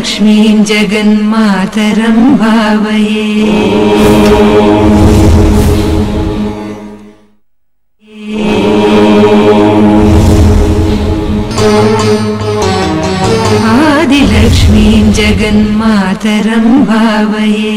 आदिलक्ष्मीं जगन्मातरं भावये आदिलक्ष्मीं जगन्मातरं भावये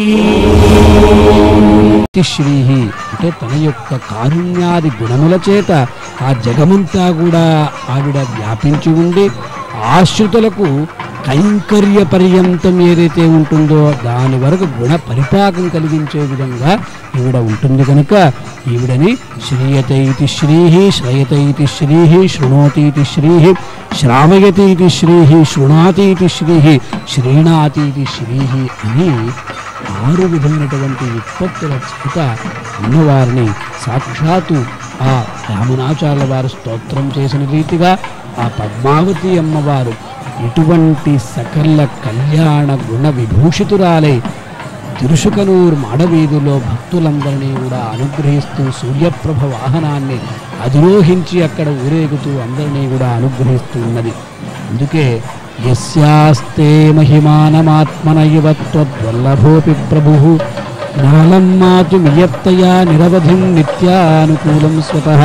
శ్రీహి అంటే తన యొక్క కారుణ్యాది గుణముల చేత ఆ జగమంతా కూడా ఆవిడ వ్యాపించి ఉండి ఆశ్రితులకు కైంకర్య పర్యంతం ఏదైతే ఉంటుందో దాని వరకు గుణ పరిపాకం కలిగించే విధంగా ఈవిడ ఉంటుంది కనుక ఈవిడని శ్రీయతే ఇది శ్రీహి శ్రయతే ఇది శ్రీహి శృణోతి ఇది శ్రీహి శ్రావయతి ఇది శ్రీహి శృణాతి ఇది శ్రీహి శ్రీణాతి ఇది శ్రీహి అని ఆరు విధమైనటువంటి విపత్తుల చేత ఉన్నవారిని సాక్షాత్తు ఆ రామనాచార్య వారు స్తోత్రం చేసిన రీతిగా ఆ పద్మావతి అమ్మవారు ఇటువంటి సకల కళ్యాణ గుణ విభూషితురాలై తిరుషుకనూరు మాడవీధిలో భక్తులందరినీ కూడా అనుగ్రహిస్తూ సూర్యప్రభ వాహనాన్ని అధిరోహించి అక్కడ ఊరేగుతూ అందరినీ కూడా అనుగ్రహిస్తూ ఉన్నది అందుకే యస్యాస్తే మహిమానమాత్మన ఇవ త్వద్వల్లభోపి ప్రభు నాలం మాతు నియత్తయా నిరవధిం నిత్యానుకూలం స్వతః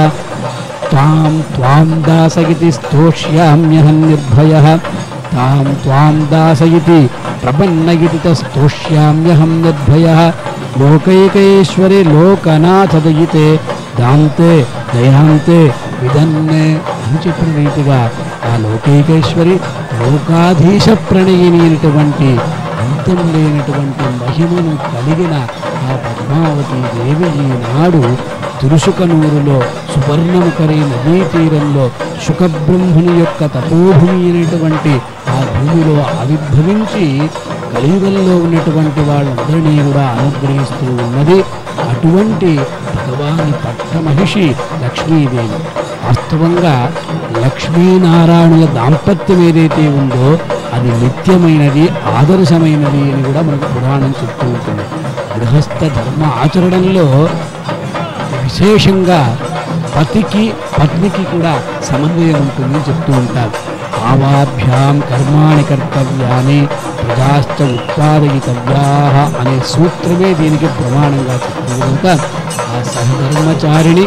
తాం త్వాం దాసయితి స్తోష్యామ్యహం నిర్భయ తాం త్వాం దాసయితి ప్రపన్న ఇతి స్తోష్యామ్యహం నిర్భయ లోకైకైశ్వరి లోకనాథదయితే దాంతే దయాంతే విదన్నే అని చెప్పిన రీతిగా ఆ లోకైకేశ్వరి లోకాధీశ ప్రణయిని అయినటువంటి అంతం లేనటువంటి మహిమను కలిగిన ఆ పద్మావతి దేవి ఈనాడు తిరుసుకనూరులో సువర్ణముఖరి నదీ తీరంలో శుకబ్రహ్ముని యొక్క తపోభూమి అయినటువంటి ఆ భూమిలో ఆవిర్భవించి కలియుగంలో ఉన్నటువంటి వాళ్ళందరినీ కూడా అనుగ్రహిస్తూ ఉన్నది అటువంటి భగవాని పట్ట మహిషి లక్ష్మీదేవి వాస్తవంగా లక్ష్మీనారాయణుల దాంపత్యం ఏదైతే ఉందో అది నిత్యమైనది ఆదర్శమైనది అని కూడా మనకు పురాణం చెప్తూ ఉంటుంది గృహస్థ ధర్మ ఆచరణలో విశేషంగా పతికి పత్నికి కూడా సమన్వయం ఉంటుందని చెప్తూ ఉంటారు భావాభ్యాం కర్మాణి కర్తవ్యాన్ని ప్రజాశ్చ ఉత్పాదయితవ్యా అనే సూత్రమే దీనికి ప్రమాణంగా చెప్తుంది కనుక ఆ సహధర్మచారిణి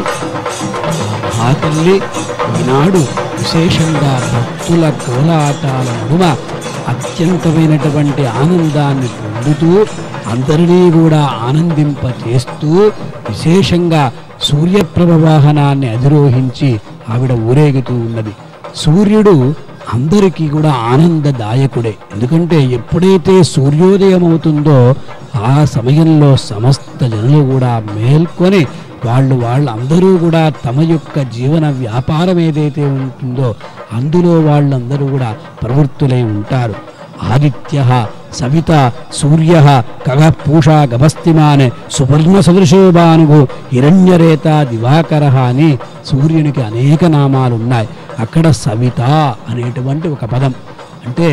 ఆ తల్లి ఈనాడు విశేషంగా భక్తుల కోలాటాల నడుమ అత్యంతమైనటువంటి ఆనందాన్ని పొందుతూ అందరినీ కూడా ఆనందింపచేస్తూ విశేషంగా సూర్యప్రభ వాహనాన్ని అధిరోహించి ఆవిడ ఊరేగుతూ ఉన్నది సూర్యుడు అందరికీ కూడా ఆనందదాయకుడే ఎందుకంటే ఎప్పుడైతే సూర్యోదయం అవుతుందో ఆ సమయంలో సమస్త జనులు కూడా మేల్కొని వాళ్ళు వాళ్ళందరూ కూడా తమ యొక్క జీవన వ్యాపారం ఏదైతే ఉంటుందో అందులో వాళ్ళందరూ కూడా ప్రవృత్తులై ఉంటారు ఆదిత్య సవిత సూర్య కగ పూషా గభస్తిమాన్ సువర్ణ సదృశోభానుగు హిరణ్యరేత దివాకర అని సూర్యునికి అనేక నామాలు ఉన్నాయి అక్కడ సవిత అనేటువంటి ఒక పదం అంటే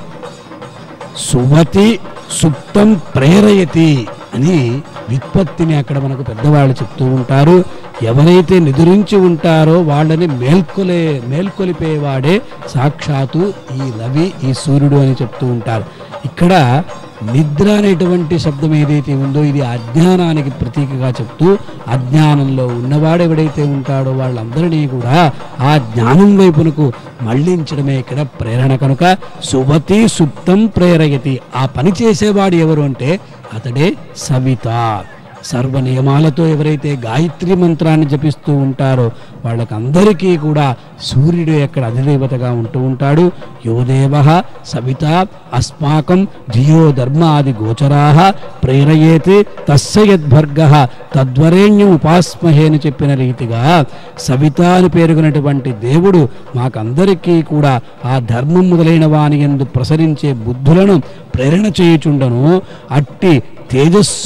సుమతి సుప్తం ప్రేరయతి అని విత్పత్తిని అక్కడ మనకు పెద్దవాళ్ళు చెప్తూ ఉంటారు ఎవరైతే నిదురించి ఉంటారో వాళ్ళని మేల్కొలే మేల్కొలిపేవాడే సాక్షాత్తు ఈ రవి ఈ సూర్యుడు అని చెప్తూ ఉంటారు ఇక్కడ నిద్ర అనేటువంటి శబ్దం ఏదైతే ఉందో ఇది అజ్ఞానానికి ప్రతీకగా చెప్తూ అజ్ఞానంలో ఉన్నవాడు ఎవడైతే ఉంటాడో వాళ్ళందరినీ కూడా ఆ జ్ఞానం వైపునకు మళ్లించడమే ఇక్కడ ప్రేరణ కనుక సుమతి సుప్తం ప్రేరయతి ఆ పని చేసేవాడు ఎవరు అంటే అతడే సవిత సర్వ నియమాలతో ఎవరైతే గాయత్రి మంత్రాన్ని జపిస్తూ ఉంటారో వాళ్ళకందరికీ కూడా సూర్యుడు ఎక్కడ అధిదేవతగా ఉంటూ ఉంటాడు యోదేవ సవిత అస్మాకం ధియో ధర్మాది గోచరా ప్రేరయేతి తస్య యద్భర్గ తద్వరేణ్యం ఉపాస్మహే అని చెప్పిన రీతిగా సవిత అని పేరుకున్నటువంటి దేవుడు మాకందరికీ కూడా ఆ ధర్మం మొదలైన వాని ఎందు ప్రసరించే బుద్ధులను ప్రేరణ చేయుచుండను అట్టి తేజస్సు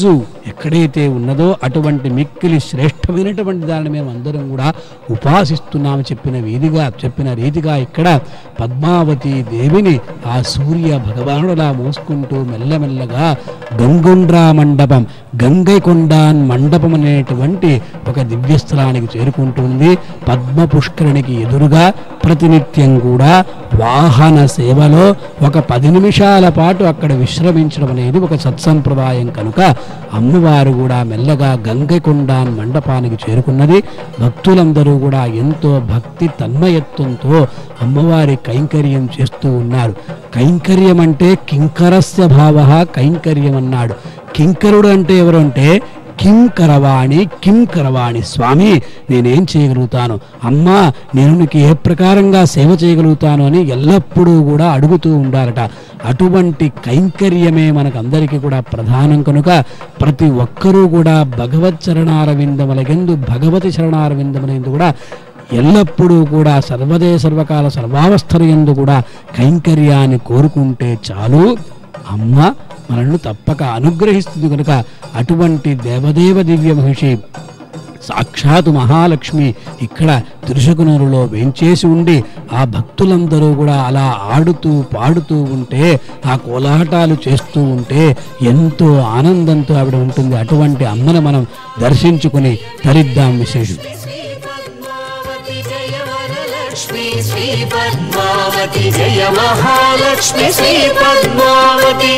ఎక్కడైతే ఉన్నదో అటువంటి మిక్కిలి శ్రేష్టమైనటువంటి దానిని మేము అందరం కూడా ఉపాసిస్తున్నాము చెప్పిన వీధిగా చెప్పిన రీతిగా ఇక్కడ పద్మావతి దేవిని ఆ సూర్య భగవానుడులా మోసుకుంటూ మెల్లమెల్లగా గంగుండ్రా మండపం గంగైకొండాన్ మండపం అనేటువంటి ఒక దివ్యస్థలానికి చేరుకుంటుంది పద్మ పుష్కరునికి ఎదురుగా ప్రతినిత్యం కూడా వాహన సేవలో ఒక పది నిమిషాల పాటు అక్కడ విశ్రమించడం అనేది ఒక సత్సంప్రదాయం కనుక అమ్మవారు కూడా మెల్లగా గంగకొండాన్ మండపానికి చేరుకున్నది భక్తులందరూ కూడా ఎంతో భక్తి తన్మయత్వంతో అమ్మవారి కైంకర్యం చేస్తూ ఉన్నారు కైంకర్యం అంటే కింకరస్య భావ కైంకర్యం అన్నాడు కింకరుడు అంటే ఎవరు అంటే కిం కరవాణి కిం కరవాణి స్వామి నేనేం చేయగలుగుతాను అమ్మా నేను నీకు ఏ ప్రకారంగా సేవ చేయగలుగుతాను అని ఎల్లప్పుడూ కూడా అడుగుతూ ఉండాలట అటువంటి కైంకర్యమే మనకందరికీ కూడా ప్రధానం కనుక ప్రతి ఒక్కరూ కూడా భగవత్ చరణారవిందములకెందు భగవతి చరణారవిందములందు కూడా ఎల్లప్పుడూ కూడా సర్వదే సర్వకాల సర్వావస్థల ఎందు కూడా కైంకర్యాన్ని కోరుకుంటే చాలు అమ్మ మనల్ని తప్పక అనుగ్రహిస్తుంది కనుక అటువంటి దేవదేవ దివ్య మహిషి సాక్షాత్ మహాలక్ష్మి ఇక్కడ తిరుషకునూరులో వేంచేసి ఉండి ఆ భక్తులందరూ కూడా అలా ఆడుతూ పాడుతూ ఉంటే ఆ కోలాటాలు చేస్తూ ఉంటే ఎంతో ఆనందంతో ఆవిడ ఉంటుంది అటువంటి అమ్మను మనం దర్శించుకుని తరిద్దాం విశేషం శ్రీ పద్మావతి జయ మహాలక్ష్మి శ్రీ పద్మావతి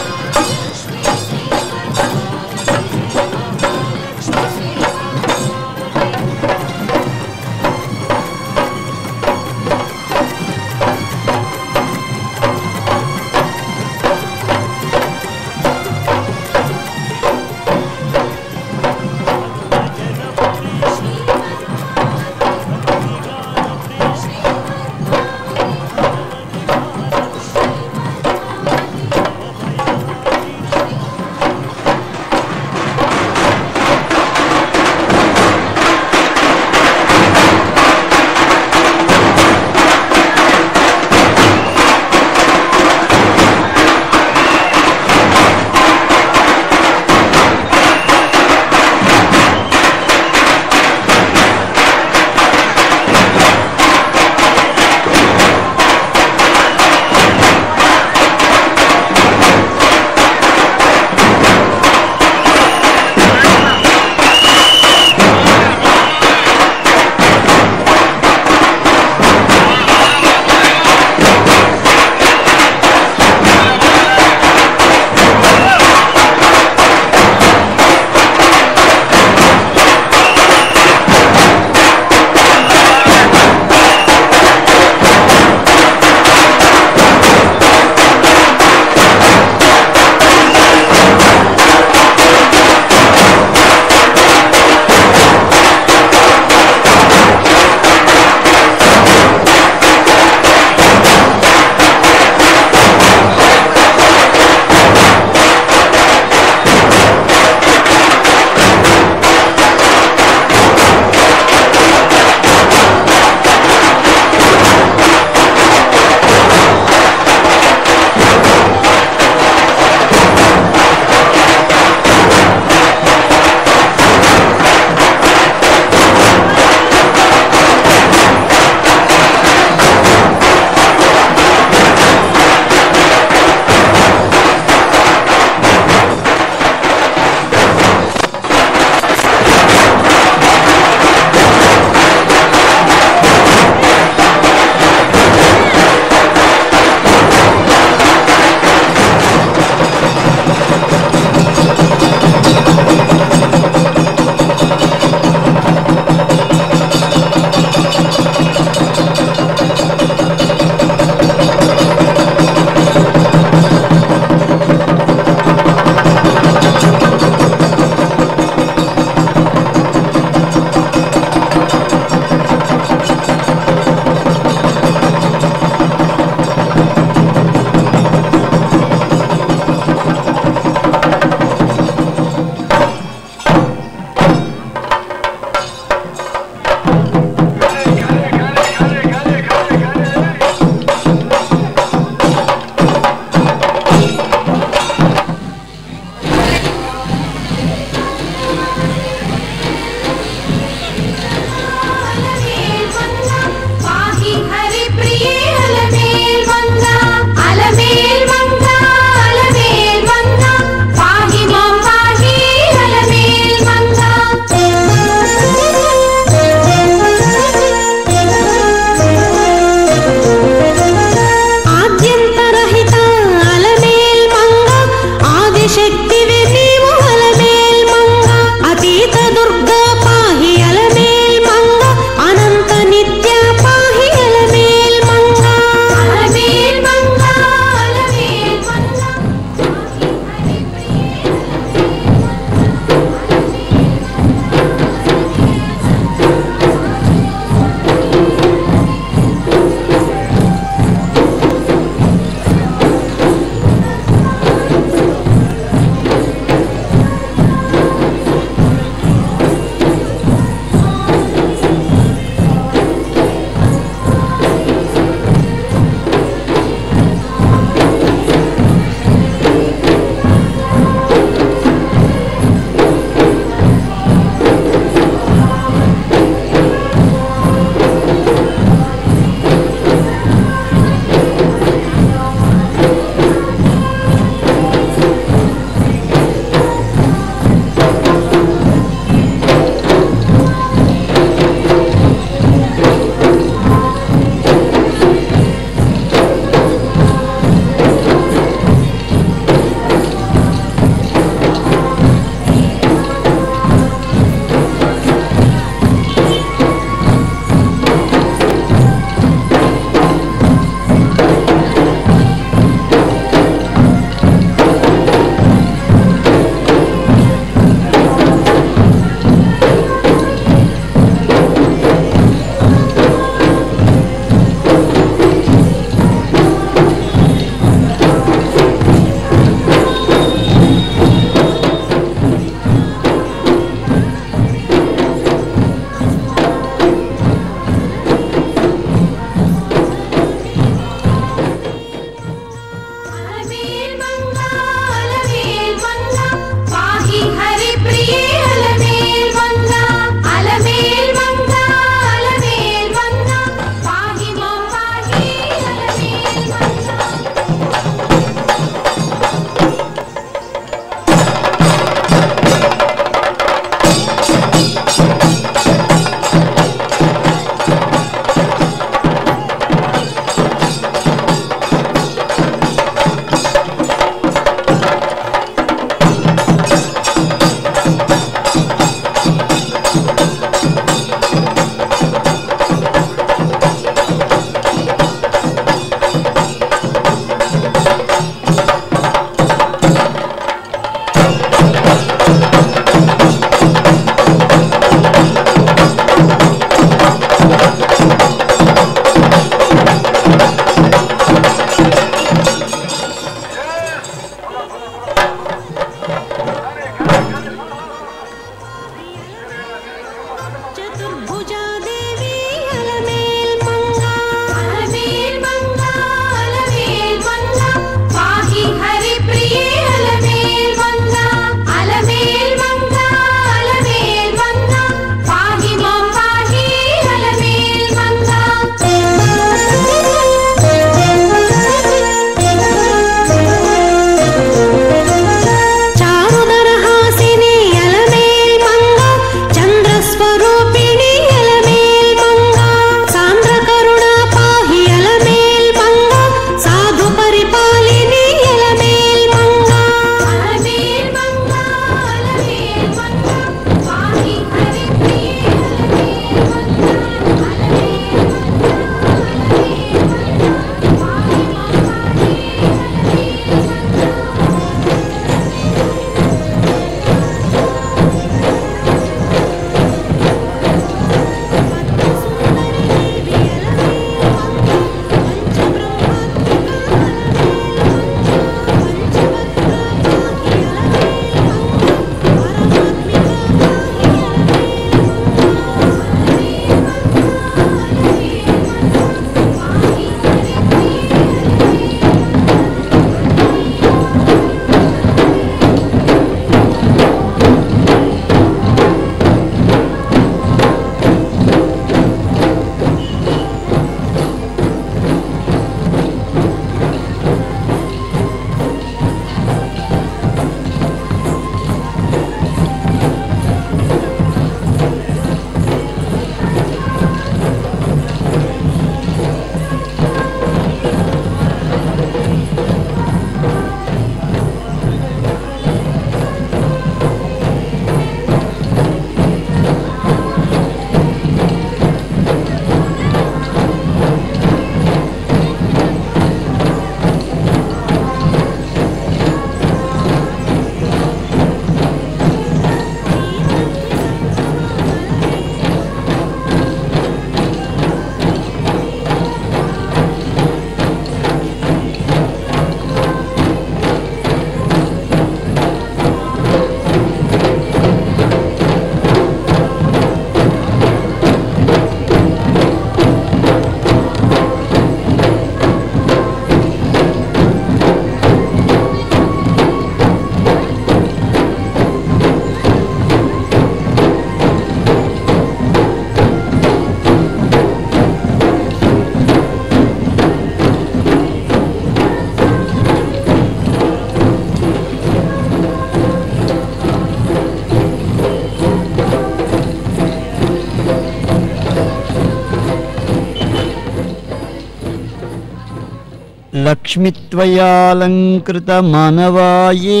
లక్ష్మిత్వయాలంకృత మానవాయే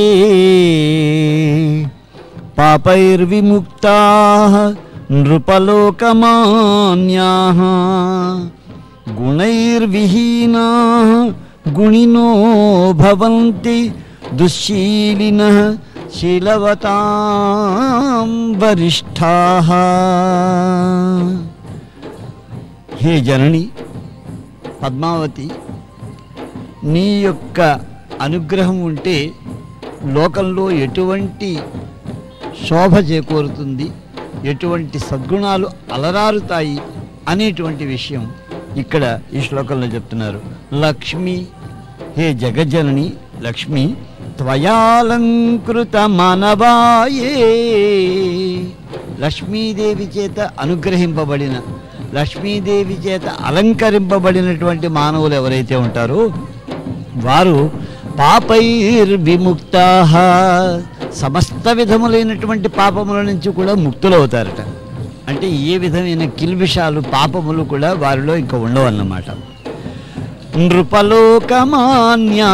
పాపైర్విముక్తా నృపలోకమాన్యా గుణైర్విహీనా గుణినో భవంతి దుశ్శీలిన శీలవతాం వరిష్ఠా హే జనని పద్మావతి నీ యొక్క అనుగ్రహం ఉంటే లోకంలో ఎటువంటి శోభ చేకూరుతుంది ఎటువంటి సద్గుణాలు అలరారుతాయి అనేటువంటి విషయం ఇక్కడ ఈ శ్లోకంలో చెప్తున్నారు లక్ష్మి హే జగజ్జనని లక్ష్మి త్వయాలంకృత మానవాయే లక్ష్మీదేవి చేత అనుగ్రహింపబడిన లక్ష్మీదేవి చేత అలంకరింపబడినటువంటి మానవులు ఎవరైతే ఉంటారో వారు పాపైర్విముక్త సమస్త విధములైనటువంటి పాపముల నుంచి కూడా ముక్తులవుతారట అంటే ఏ విధమైన కిల్బిషాలు పాపములు కూడా వారిలో ఇంకా ఉండవన్నమాట నృపలోకమాన్యా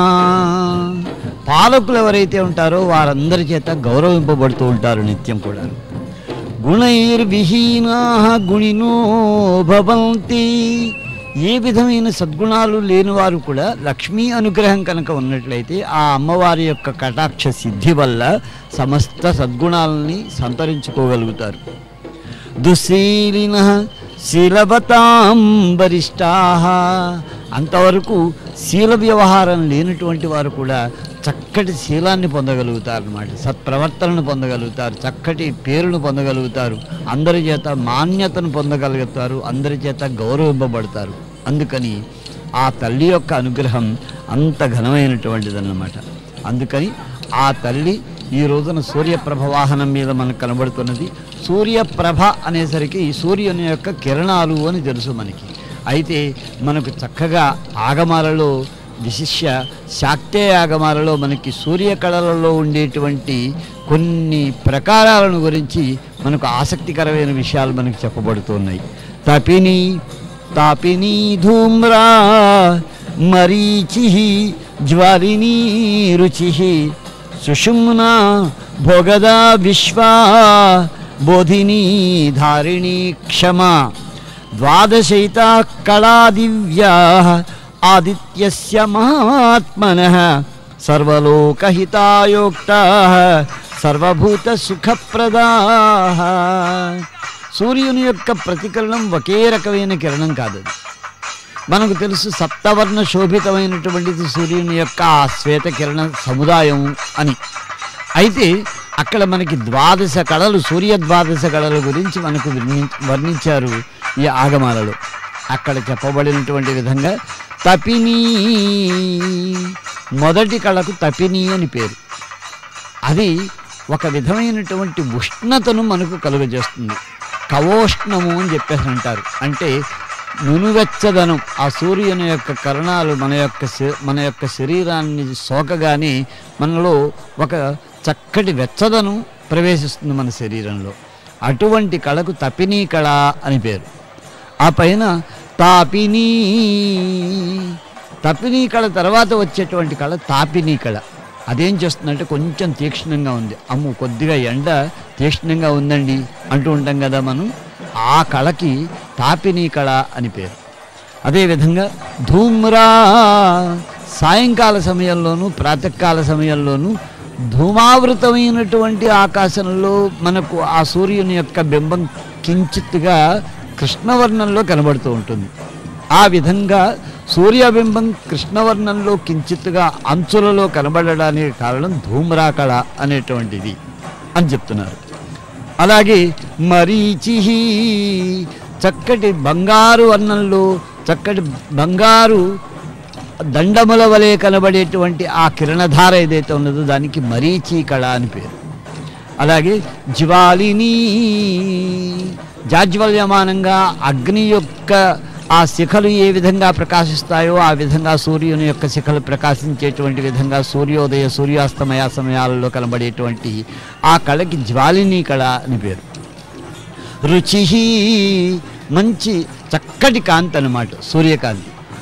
పాలకులు ఎవరైతే ఉంటారో వారందరి చేత గౌరవింపబడుతూ ఉంటారు నిత్యం కూడా గుణైర్విహీనా గుణినో భవంతి ఏ విధమైన సద్గుణాలు లేని వారు కూడా లక్ష్మీ అనుగ్రహం కనుక ఉన్నట్లయితే ఆ అమ్మవారి యొక్క కటాక్ష సిద్ధి వల్ల సమస్త సద్గుణాలని సంతరించుకోగలుగుతారు దుశీలిన శీలవతాం వరిష్టా అంతవరకు శీల వ్యవహారం లేనటువంటి వారు కూడా చక్కటి శీలాన్ని పొందగలుగుతారు అన్నమాట సత్ప్రవర్తనను పొందగలుగుతారు చక్కటి పేరును పొందగలుగుతారు అందరి చేత మాన్యతను పొందగలుగుతారు అందరి చేత గౌరవింపబడతారు అందుకని ఆ తల్లి యొక్క అనుగ్రహం అంత ఘనమైనటువంటిదన్నమాట అందుకని ఆ తల్లి ఈ రోజున సూర్యప్రభ వాహనం మీద మనకు కనబడుతున్నది సూర్యప్రభ అనేసరికి సూర్యుని యొక్క కిరణాలు అని తెలుసు మనకి అయితే మనకు చక్కగా ఆగమాలలో విశిష్య శాక్తేయ ఆగమాలలో మనకి సూర్యకళలలో ఉండేటువంటి కొన్ని ప్రకారాలను గురించి మనకు ఆసక్తికరమైన విషయాలు మనకు చెప్పబడుతున్నాయి తపిని తాపిని ధూమ్రా మరీచి జ్వాలినీ రుచి సుషుమ్నా భోగదా విశ్వా బోధిని ధారిణి క్షమా ద్వాదశైతా కళా దివ్యా ఆదిత్యస్య మహాత్మనః సర్వలోకహితాయోక్తా సర్వభూత సుఖప్రదాః సూర్యుని యొక్క ప్రతికరణం ఒకే రకమైన కిరణం కాదు అది. మనకు తెలుసు సప్తవర్ణ శోభితమైనటువంటిది సూర్యుని యొక్క ఆ శ్వేత కిరణ సముదాయం అని అయితే అక్కడ మనకి ద్వాదశ కళలు సూర్య ద్వాదశ కళల గురించి మనకు వర్ణి- వర్ణించారు ఈ ఆగమాలలో అక్కడ చెప్పబడినటువంటి విధంగా తపిని మొదటి కళకు తపిని అని పేరు అది ఒక విధమైనటువంటి ఉష్ణతను మనకు కలుగజేస్తుంది కవోష్ణము అని చెప్పేసి అంటారు అంటే నునువెచ్చదనం ఆ సూర్యుని యొక్క కరణాలు మన యొక్క శ- మన యొక్క శరీరాన్ని సోకగానే మనలో ఒక చక్కటి వెచ్చదనం ప్రవేశిస్తుంది మన శరీరంలో అటువంటి కళకు తపినీ కళ అని పేరు ఆ పైన తాపిని తపినీ కళ తర్వాత వచ్చేటువంటి కళ తాపినీ కళ అదేం చేస్తుందంటే కొంచెం తీక్ష్ణంగా ఉంది అమ్ము కొద్దిగా ఎండ తీక్ష్ణంగా ఉందండి అంటూ ఉంటాం కదా మనం ఆ కళకి తాపినీ కళ అని పేరు అదేవిధంగా ధూమ్రా సాయంకాల సమయంలోనూ ప్రాతకాల సమయంలోనూ ధూమావృతమైనటువంటి ఆకాశంలో మనకు ఆ సూర్యుని యొక్క బింబం కించిత్తుగా కృష్ణవర్ణంలో కనబడుతూ ఉంటుంది ఆ విధంగా సూర్యబింబం కృష్ణవర్ణంలో కించిత్తుగా అంచులలో కనబడడానికి కారణం ధూమ్రాకళ అనేటువంటిది అని చెప్తున్నారు అలాగే మరీచి చక్కటి బంగారు వర్ణంలో చక్కటి బంగారు దండముల వలె కనబడేటువంటి ఆ కిరణధార ఏదైతే ఉన్నదో దానికి మరీచి కళ అని పేరు అలాగే జ్వాలిని జాజ్వల్యమానంగా అగ్ని యొక్క ఆ శిఖలు ఏ విధంగా ప్రకాశిస్తాయో ఆ విధంగా సూర్యుని యొక్క శిఖలు ప్రకాశించేటువంటి విధంగా సూర్యోదయ సూర్యాస్తమయ సమయాలలో కనబడేటువంటి ఆ కళకి జ్వాలిని కళ అని పేరు రుచి మంచి చక్కటి కాంతి అన్నమాట సూర్యకాంతి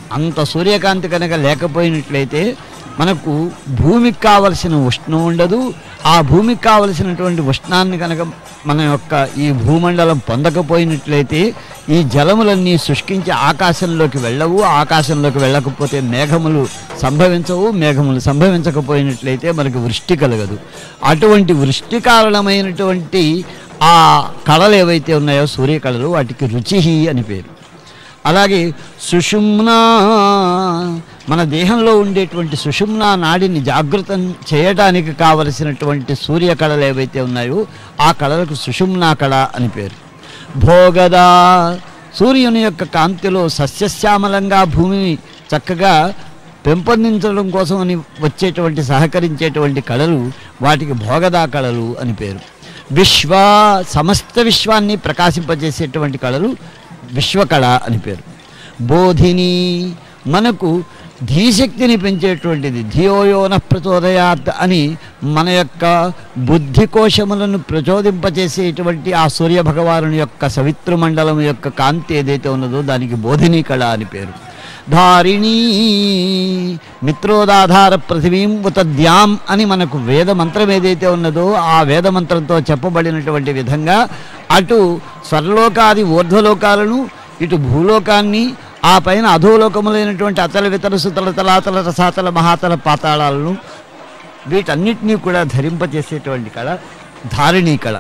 అంత సూర్యకాంతి కనుక లేకపోయినట్లయితే మనకు భూమికి కావలసిన ఉష్ణం ఉండదు ఆ భూమికి కావలసినటువంటి ఉష్ణాన్ని కనుక మన యొక్క ఈ భూమండలం పొందకపోయినట్లయితే ఈ జలములన్నీ శుష్కించి ఆకాశంలోకి వెళ్ళవు ఆకాశంలోకి వెళ్ళకపోతే మేఘములు సంభవించవు మేఘములు సంభవించకపోయినట్లయితే మనకు వృష్టి కలగదు అటువంటి వృష్టి కారణమైనటువంటి ఆ కళలు ఏవైతే ఉన్నాయో సూర్యకళలు వాటికి రుచిహి అని పేరు అలాగే సుషుమ్నా మన దేహంలో ఉండేటువంటి సుషుమ్నా నాడిని జాగృతం చేయడానికి కావలసినటువంటి సూర్య కళలు ఏవైతే ఉన్నాయో ఆ కళలకు సుషుమ్నా కళ అని పేరు భోగదా సూర్యుని యొక్క కాంతిలో సస్యశ్యామలంగా భూమిని చక్కగా పెంపొందించడం కోసం అని వచ్చేటువంటి సహకరించేటువంటి కళలు వాటికి భోగదా కళలు అని పేరు విశ్వ సమస్త విశ్వాన్ని ప్రకాశింపజేసేటువంటి కళలు విశ్వకళ అని పేరు బోధిని మనకు ధీశక్తిని పెంచేటువంటిది ధియోయోన ప్రచోదయాత్ అని మన యొక్క బుద్ధి కోశములను ప్రచోదింపచేసేటువంటి ఆ సూర్య భగవానుని యొక్క సవిత్రుమండలం యొక్క కాంతి ఏదైతే ఉన్నదో దానికి బోధిని కళ అని పేరు ధారిణీ మిత్రోదాధార పృథివీం ఉతద్యాం అని మనకు వేద మంత్రం ఏదైతే ఉన్నదో ఆ వేద మంత్రంతో చెప్పబడినటువంటి విధంగా అటు స్వర్లోకాది ఊర్ధ్వలోకాలను ఇటు భూలోకాన్ని ఆ పైన అధోలోకములైనటువంటి అతల వితల సుతల తలాతల రసాతల మహాతల పాతాళాలను వీటన్నిటినీ కూడా ధరింపజేసేటువంటి కళ ధారిణీ కళ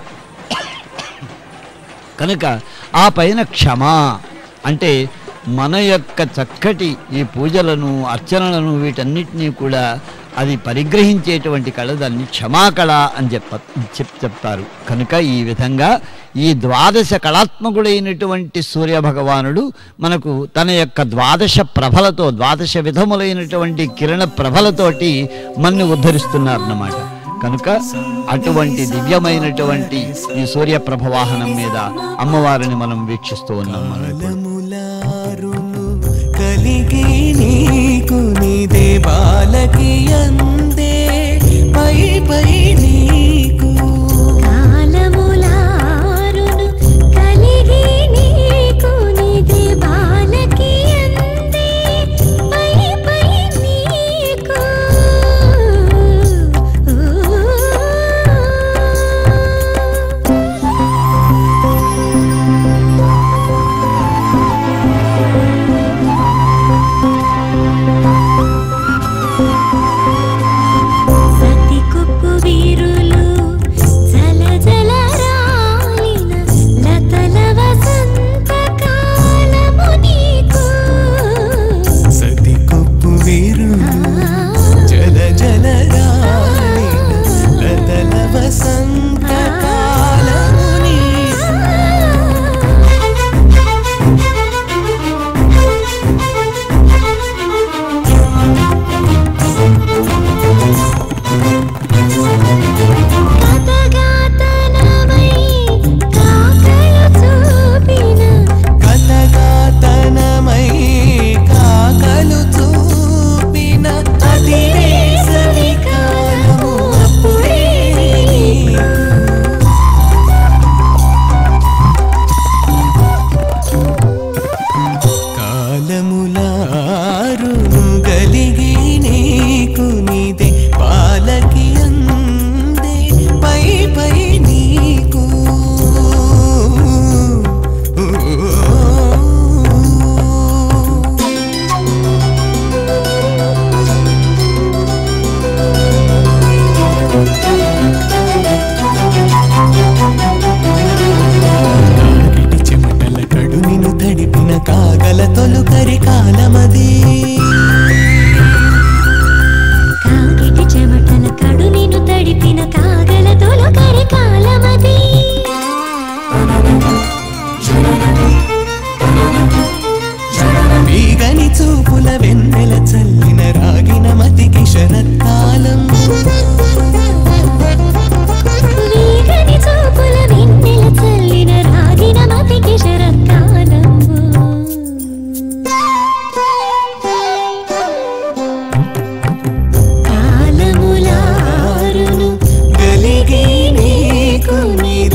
కనుక ఆ పైన క్షమ అంటే మన యొక్క చక్కటి ఈ పూజలను అర్చనలను వీటన్నిటినీ కూడా అది పరిగ్రహించేటువంటి కళ దాన్ని క్షమాకళ అని చెప్ప చెప్ చెప్తారు కనుక ఈ విధంగా ఈ ద్వాదశ కళాత్మకుడైనటువంటి సూర్య భగవానుడు మనకు తన యొక్క ద్వాదశ ప్రభలతో ద్వాదశ విధములైనటువంటి కిరణ ప్రభలతోటి మన్ని ఉద్ధరిస్తున్నారన్నమాట కనుక అటువంటి దివ్యమైనటువంటి ఈ సూర్యప్రభ వాహనం మీద అమ్మవారిని మనం వీక్షిస్తూ ఉన్నాం మనం ఇప్పుడు. కాలములారును కలిగి నీకు నీదే బాలకి అందే పై పై నీకు కాలములారును కలిగి నీకు నిధి బాలకి అందే పై పై నీకు సతి కుప్పు వీరులు జల జల రాలిన లతల వసంత కాలము నీకు సతి కొప్పు వీరు జల జల రాలిన లతల వసంత కాలము నీకు. కథగాతనమై కాకలు చూపిన కథగాతనమై కాకలు చూపిన అది వేసవి కాలము అప్పుడే నీకు. కాలములారును గలిగి నీకు నీదే పాలకి అందే పై పై నీకు కాకిటి చెమటల కడు నిన్ను తడిపిన కాగల తొలుకరి కాలమది కాకిటి చెమటల కడు నిన్ను తడిపిన కాగల తొలకరి కాలమది వీగని చూపుల వెన్నెల చల్లిన రాగిన మతికి శరత్కాలం వీగని చూపుల వెన్నెల చల్లిన రాగిన మతికి శరత్కాలము కాలములారును గలిగి నీకు నీదే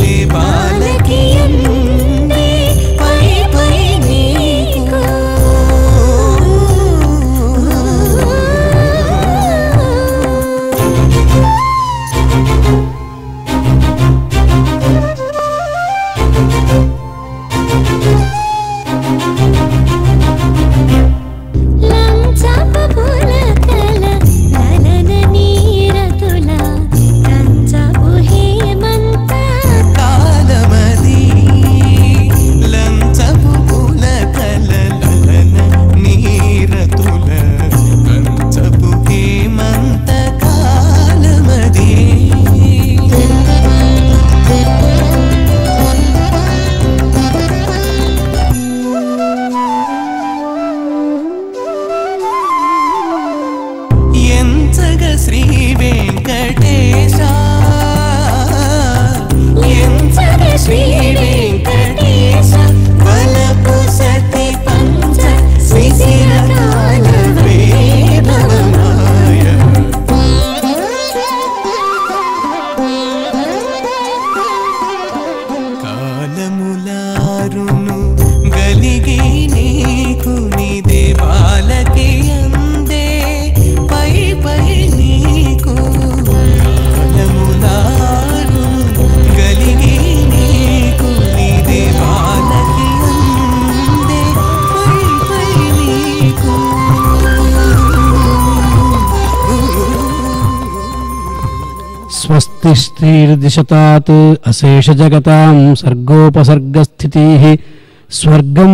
స్వస్తిశ్రీర్దిశతాత్ అశేషజగతాం సర్గోపసర్గస్థితి స్వర్గం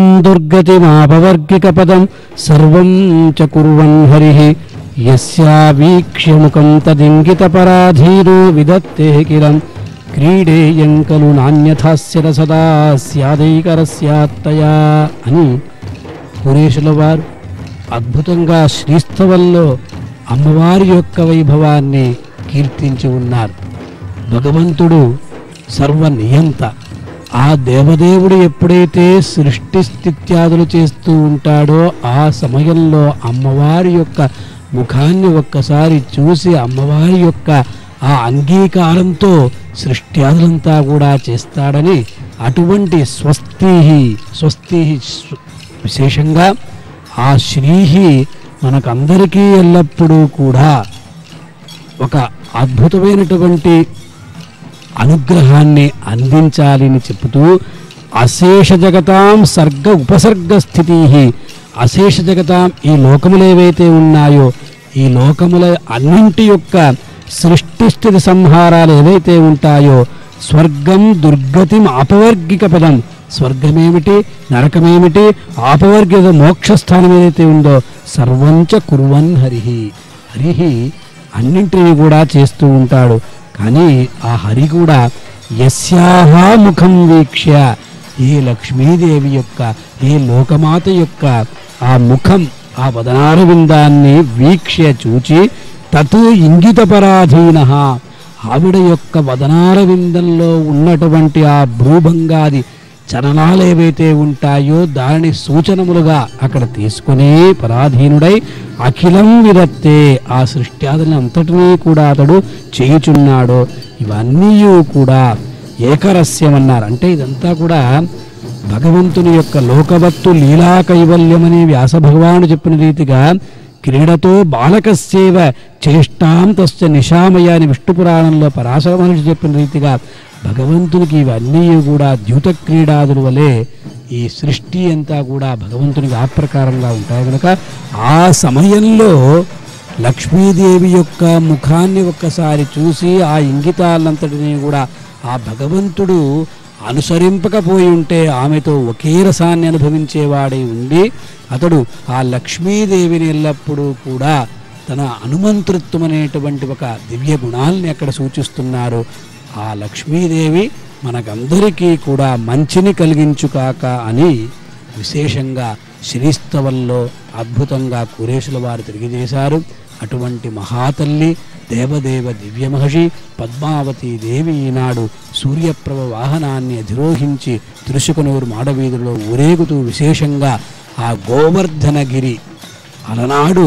దుర్గతిమాపవర్గికపదం సర్వం చ కుర్వన్ హరి యస్యావీక్ష్యముఖం తదింగితపరాధీనో విదత్తే కిలం క్రీడేయం ఖలు నాణ్యథాస్యత సదా స్యాదైకరస్యాత్తయా అని పురేషుల వారు అద్భుతంగా శ్రీస్తవంలో అమ్మవారి యొక్క వైభవాన్ని కీర్తించి ఉన్నారు భగవంతుడు సర్వ నియంత ఆ దేవదేవుడు ఎప్పుడైతే సృష్టి స్థిత్యాదులు చేస్తూ ఉంటాడో ఆ సమయంలో అమ్మవారి యొక్క ముఖాన్ని ఒక్కసారి చూసి అమ్మవారి యొక్క ఆ అంగీకారంతో సృష్ట్యాదులంతా కూడా చేస్తాడని అటువంటి స్వస్తి స్వస్తి విశేషంగా ఆ శ్రీహి మనకందరికీ ఎల్లప్పుడూ కూడా ఒక అద్భుతమైనటువంటి అనుగ్రహాన్ని అందించాలి అని చెబుతూ అశేష జగతాం సర్గ ఉపసర్గ స్థితి అశేష జగతాం ఈ లోకములు ఏవైతే ఉన్నాయో ఈ లోకముల అన్నింటి యొక్క సృష్టి స్థితి సంహారాలు ఏవైతే ఉంటాయో స్వర్గం దుర్గతిం అపవర్గిక పదం స్వర్గమేమిటి నరకమేమిటి ఆపవర్గిక మోక్షస్థానం ఏదైతే ఉందో సర్వంచ కుర్వన్ హరిహి హరిహి అన్నింటినీ కూడా చేస్తూ ఉంటాడు కానీ ఆ హరి కూడా యస్యాహ ముఖం వీక్ష్య ఈ లక్ష్మీదేవి యొక్క ఈ లోకమాత యొక్క ఆ ముఖం ఆ వదనారవిందాన్ని వీక్ష్య చూచి తత్ ఇంగితపరాధీన ఆవిడ యొక్క వదనారవిందంలో ఉన్నటువంటి ఆ భ్రూభంగాది చలనాలు ఏవైతే ఉంటాయో దానిని సూచనములుగా అక్కడ తీసుకుని పరాధీనుడై అఖిలం విరత్తే ఆ సృష్ట్యాదులను అంతటినీ కూడా అతడు చేయుచున్నాడు ఇవన్నీ కూడా ఏకరస్యం అన్నారు అంటే ఇదంతా కూడా భగవంతుని యొక్క లోకవత్తు లీలా కైవల్యమని వ్యాస భగవానుడు చెప్పిన రీతిగా క్రీడతో బాలకస్యేవ చేష్టాం తస్య నిశామయ అని విష్ణు పురాణంలో పరాశర మహర్షి చెప్పిన రీతిగా భగవంతునికి ఇవన్నీ కూడా ద్యూత క్రీడాదుల వలె ఈ సృష్టి అంతా కూడా భగవంతునికి ఆ ప్రకారంగా ఉంటాయి కనుక ఆ సమయంలో లక్ష్మీదేవి యొక్క ముఖాన్ని ఒక్కసారి చూసి ఆ ఇంగితాలంతటినీ కూడా ఆ భగవంతుడు అనుసరింపకపోయి ఉంటే ఆమెతో ఒకే రసాన్ని అనుభవించేవాడై ఉండి అతడు ఆ లక్ష్మీదేవిని ఎల్లప్పుడూ కూడా తన అనుమంతృత్వం అనేటువంటి ఒక దివ్య గుణాల్ని అక్కడ సూచిస్తున్నారు ఆ లక్ష్మీదేవి మనకందరికీ కూడా మంచిని కలిగించుకాక అని విశేషంగా శ్రీస్తవంలో అద్భుతంగా కురేషుల వారు తెలియజేశారు అటువంటి మహాతల్లి దేవదేవ దివ్య మహర్షి పద్మావతి దేవి ఈనాడు సూర్యప్రభ వాహనాన్ని అధిరోహించి తిరుసుకునూరు మాడవీధుల్లో ఊరేగుతూ విశేషంగా ఆ గోవర్ధనగిరి అలనాడు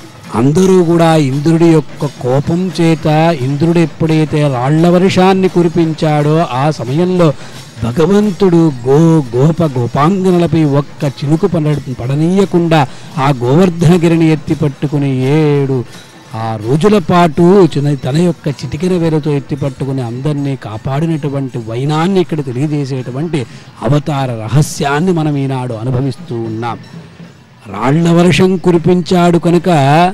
అందరూ కూడా ఇంద్రుడి యొక్క కోపం చేత ఇంద్రుడు ఎప్పుడైతే రాళ్ల వర్షాన్ని కురిపించాడో ఆ సమయంలో భగవంతుడు గో గోప గోపాంగనలపై ఒక్క చినుకు పడ పడనీయకుండా ఆ గోవర్ధనగిరిని ఎత్తి పట్టుకుని ఏడు ఆ రోజుల పాటు చిన్న- తన యొక్క చిటికెన వేలతో ఎత్తి పట్టుకుని అందరినీ కాపాడినటువంటి వైనాన్ని ఇక్కడ తెలియజేసేటువంటి అవతార రహస్యాన్ని మనం ఈనాడు అనుభవిస్తూ ఉన్నాం రాళ్ల వర్షం కురిపించాడు కనుక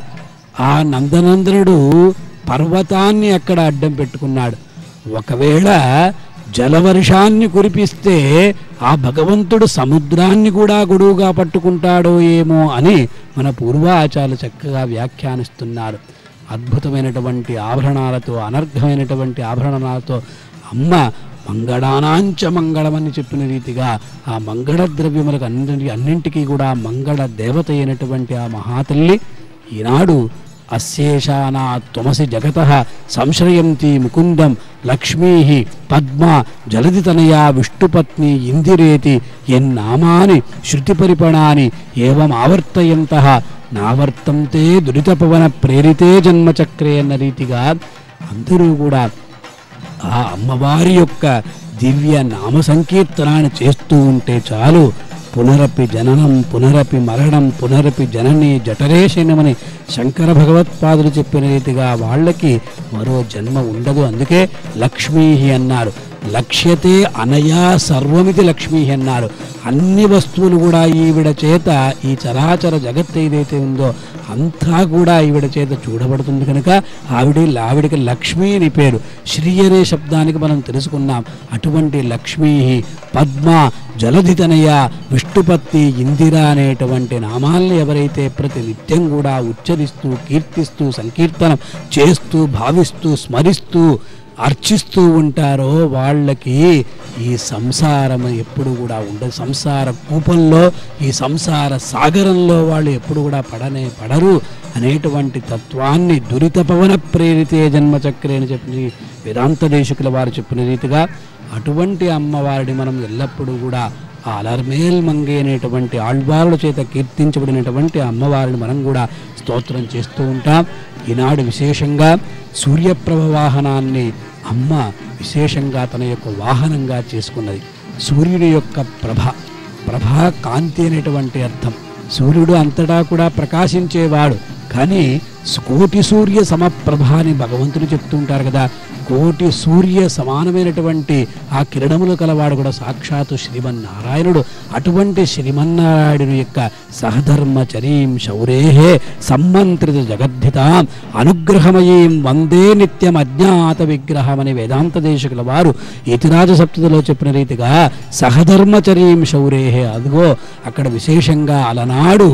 ఆ నందనందనుడు పర్వతాన్ని అక్కడ అడ్డం పెట్టుకున్నాడు ఒకవేళ జలవర్షాన్ని కురిపిస్తే ఆ భగవంతుడు సముద్రాన్ని కూడా గొడువుగా పట్టుకుంటాడో ఏమో అని మన పూర్వాచార్యులు చక్కగా వ్యాఖ్యానిస్తున్నారు అద్భుతమైనటువంటి ఆభరణాలతో అనర్ఘమైనటువంటి ఆభరణాలతో అమ్మ మంగళానాంచ మంగళమని చెప్పిన రీతిగా ఆ మంగళ ద్రవ్యములకు అన్నింటి అన్నింటికీ కూడా మంగళ దేవత అయినటువంటి ఆ మహాతల్లి ఈనాడు అశేషానా త్వమసి జగత సంశ్రయంతి ముకుందం లక్ష్మీ పద్మ జలదితనయా విష్ణుపత్ని ఇందిరేతి ఎన్నామాని శృతిపరిపణాని ఏవం ఆవర్తయంత నావర్తంతే దురితపవన ప్రేరితే జన్మచక్రే అన్న రీతిగా అందరూ కూడా ఆ అమ్మవారి యొక్క దివ్య నామ సంకీర్తనాన్ని చేస్తూ ఉంటే చాలు పునరపి జననం పునరపి మరణం పునరపి జనని జఠరేశనమని శంకర భగవత్పాదులు చెప్పిన రీతిగా వాళ్ళకి మరో జన్మ ఉండదు అందుకే లక్ష్మీ అన్నారు లక్ష్యతే అనయా సర్వమితి లక్ష్మీ అన్నారు అన్ని వస్తువులు కూడా ఈవిడ చేత ఈ చరాచర జగత్ ఏదైతే ఉందో అంతా కూడా ఈవిడ చేత చూడబడుతుంది కనుక ఆవిడ ఆవిడికి లక్ష్మి అని పేరు శ్రీ అనే శబ్దానికి మనం తెలుసుకున్నాం అటువంటి లక్ష్మీ పద్మ జలధితనయ విష్ణుపత్తి ఇందిర అనేటువంటి నామాల్ని ఎవరైతే ప్రతి నిత్యం కూడా ఉచ్చరిస్తూ కీర్తిస్తూ సంకీర్తనం చేస్తూ భావిస్తూ స్మరిస్తూ అర్చిస్తూ ఉంటారో వాళ్ళకి ఈ సంసారం ఎప్పుడు కూడా ఉండదు సంసార కూపంలో ఈ సంసార సాగరంలో వాళ్ళు ఎప్పుడు కూడా పడనే పడరు అనేటువంటి తత్వాన్ని దురిత పవన ప్రేరితే జన్మచక్రే అని చెప్పి వేదాంత దేశకుల వారు చెప్పిన రీతిగా అటువంటి అమ్మవారిని మనం ఎల్లప్పుడూ కూడా ఆ అలర్మేల్ మంగే అనేటువంటి ఆళ్వారుల చేత కీర్తించబడినటువంటి అమ్మవారిని మనం కూడా స్తోత్రం చేస్తూ ఉంటాం ఈనాడు విశేషంగా సూర్యప్రభ వాహనాన్ని అమ్మ విశేషంగా తన యొక్క వాహనంగా చేసుకున్నది సూర్యుడి యొక్క ప్రభ ప్రభా కాంతి అనేటువంటి అర్థం సూర్యుడు అంతటా కూడా ప్రకాశించేవాడు కానీ కోటి సూర్య సమప్రభ అని భగవంతుడు చెప్తూ ఉంటారు కదా కోటి సూర్య సమానమైనటువంటి ఆ కిరణములు కలవాడు కూడా సాక్షాత్తు శ్రీమన్నారాయణుడు అటువంటి శ్రీమన్నారాయణుని యొక్క సహధర్మచరీం శౌరేహే సమ్మంత్రిత జగద్ధితాం అనుగ్రహమయీం వందే నిత్యం అజ్ఞాత విగ్రహం అని వేదాంత దేశకుల వారు యతిరాజ సప్తతిలో చెప్పిన రీతిగా సహధర్మచరీం శౌరేహే అదిగో అక్కడ విశేషంగా అలనాడు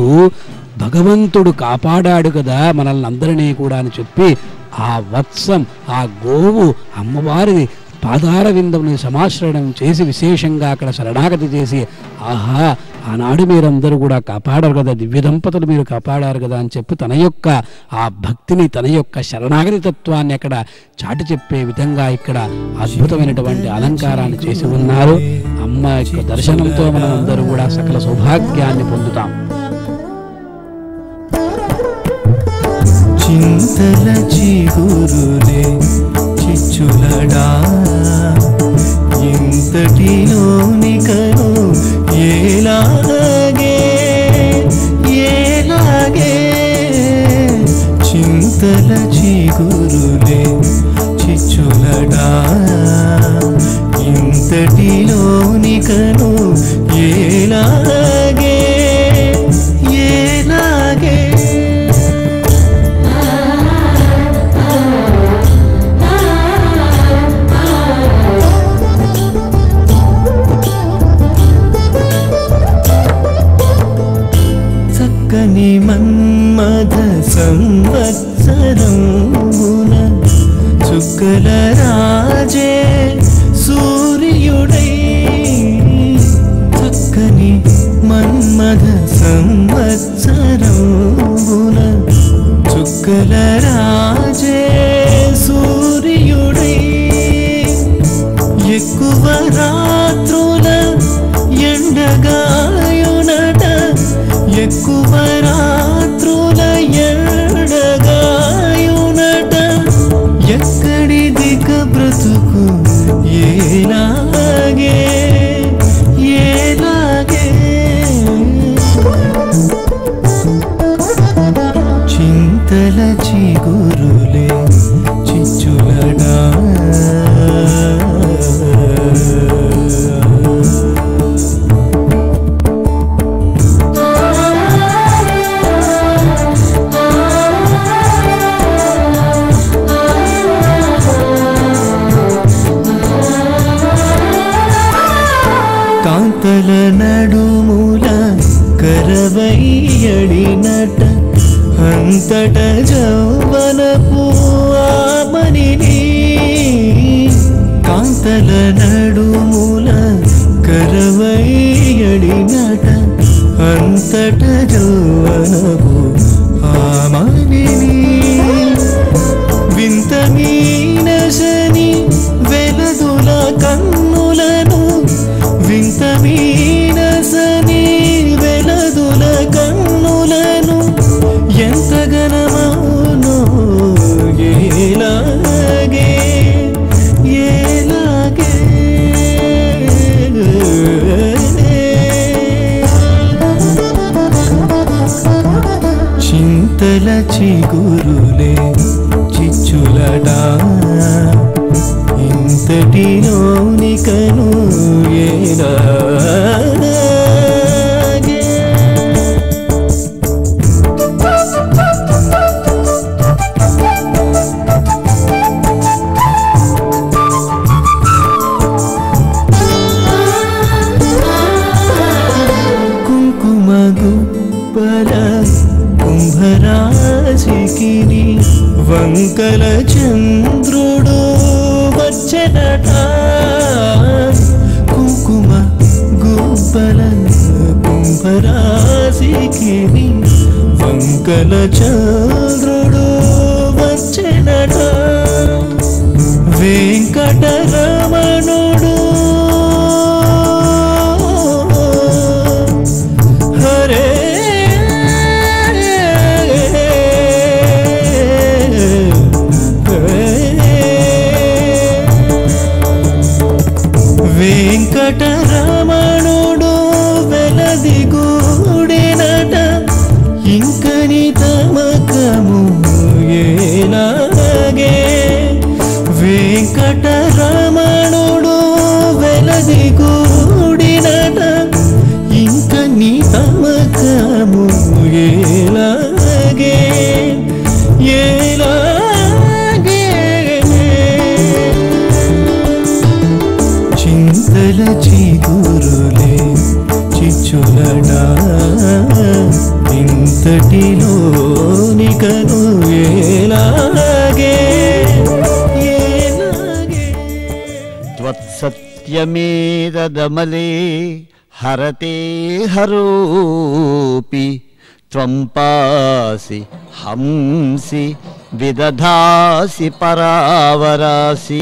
భగవంతుడు కాపాడాడు కదా మనల్ని అందరినీ కూడా అని చెప్పి ఆ వత్సం ఆ గోవు అమ్మవారి పాదార విందముని సమాశ్రయణం చేసి విశేషంగా అక్కడ శరణాగతి చేసి ఆహా ఆనాడు మీరందరూ కూడా కాపాడారు కదా దివ్య దంపతులు మీరు కాపాడారు కదా అని చెప్పి తన యొక్క ఆ భక్తిని తన యొక్క శరణాగతి తత్వాన్ని అక్కడ చాటి చెప్పే విధంగా ఇక్కడ అద్భుతమైనటువంటి అలంకారాన్ని చేసి ఉన్నారు అమ్మ యొక్క దర్శనంతో మనం అందరూ కూడా సకల సౌభాగ్యాన్ని పొందుతాం చింతల చిగురులే చిచ్చులడా ఇంతటిలోనికను ఏలాగే ఏలాగే చింతల చిగురులే చిచ్చులడా ఇంతటిలోనికను ఏలాగే ఏలాగే చక్కని మన్మథ సంవత్సరమున చుక్కల రాజే సూర్యుడై చక్కని మన్మథ సంవత్సరమున చుక్కల రాజే సూర్యుడై ఎక్కువ రాత్రుల ఎండగాయునట ఎక్కువ రాత్రుల ఎండగాయునట ఎక్కడి దిక బ్రతుకు ఏలాగే ఏలాగే చింతల చిగురులే చిచ్చులడా కాంతల నడుముల కరవయ్యడినట అంతట జౌవనపు ఆమనిని కాంతల నడుముల కరవయ్యడినట అంతట జౌవనపు ఆమనిని వింత మీనశని వెలదుల కన్నులను వింత మీనసని వెలదుల కన్నులను ఎంత గణమౌనో ఏలాగే ఏలాగే చింతల చిగురులే చిచ్చులడా ఇంతటిలోని నికను ఏలాగే కుంకుమ గుప్పల కుంభరాశికి వంకల చంద్రుడు వచ్చనట కుంకుమ గుప్పల కుంభరాశికి వంకల చంద్రుడు వచ్చనట వెంకటరమణుడు హరే వెంకటరమణుడు వెలది గూడినట ఇంకని తమకము ఏలాగే వెంకటరమణుడు వెలది గూడినట ఇంక నీ తమకము ఏలాగే ఏలాగే చింతల చిగురులే చిచ్చులడా ఇంతటిలోనికను ఏలాగే ఏలాగే त्वत्सत्यमेतदमले हरते हरोऽपि त्वं पासि हंसि विदधासि परावरासि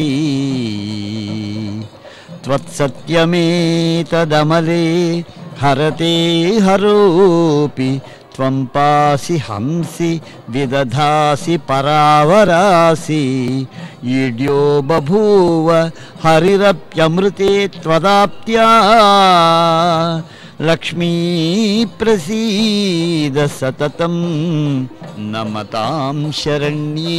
त्वत्सत्यमेतदमले हरते हरोऽपि त्वं पासि हंसि विदधासि परावरासि ईड्यो बभूव हरिरप्यमृते त्वदाप्त्या लक्ष्मी प्रसीद सततं नमतां शरण्ये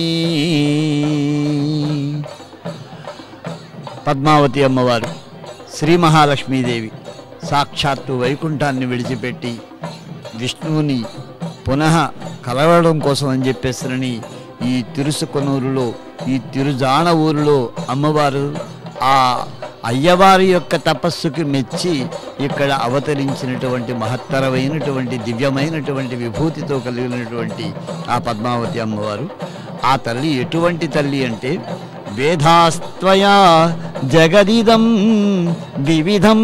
పద్మావతి అమ్మవారు శ్రీ మహాలక్ష్మీదేవి సాక్షాత్తు వైకుంఠాన్ని విడిచిపెట్టి విష్ణువుని పునః కలవడం కోసం అని చెప్పేసరని ఈ తిరుసుకొనూరులో ఈ తిరుజాణ ఊరిలో అమ్మవారు ఆ అయ్యవారి యొక్క తపస్సుకి మెచ్చి ఇక్కడ అవతరించినటువంటి మహత్తరమైనటువంటి దివ్యమైనటువంటి విభూతితో కలిగినటువంటి ఆ పద్మావతి అమ్మవారు ఆ తల్లి ఎటువంటి తల్లి అంటే వేదాస్త్వయా జగదిదం వివిధం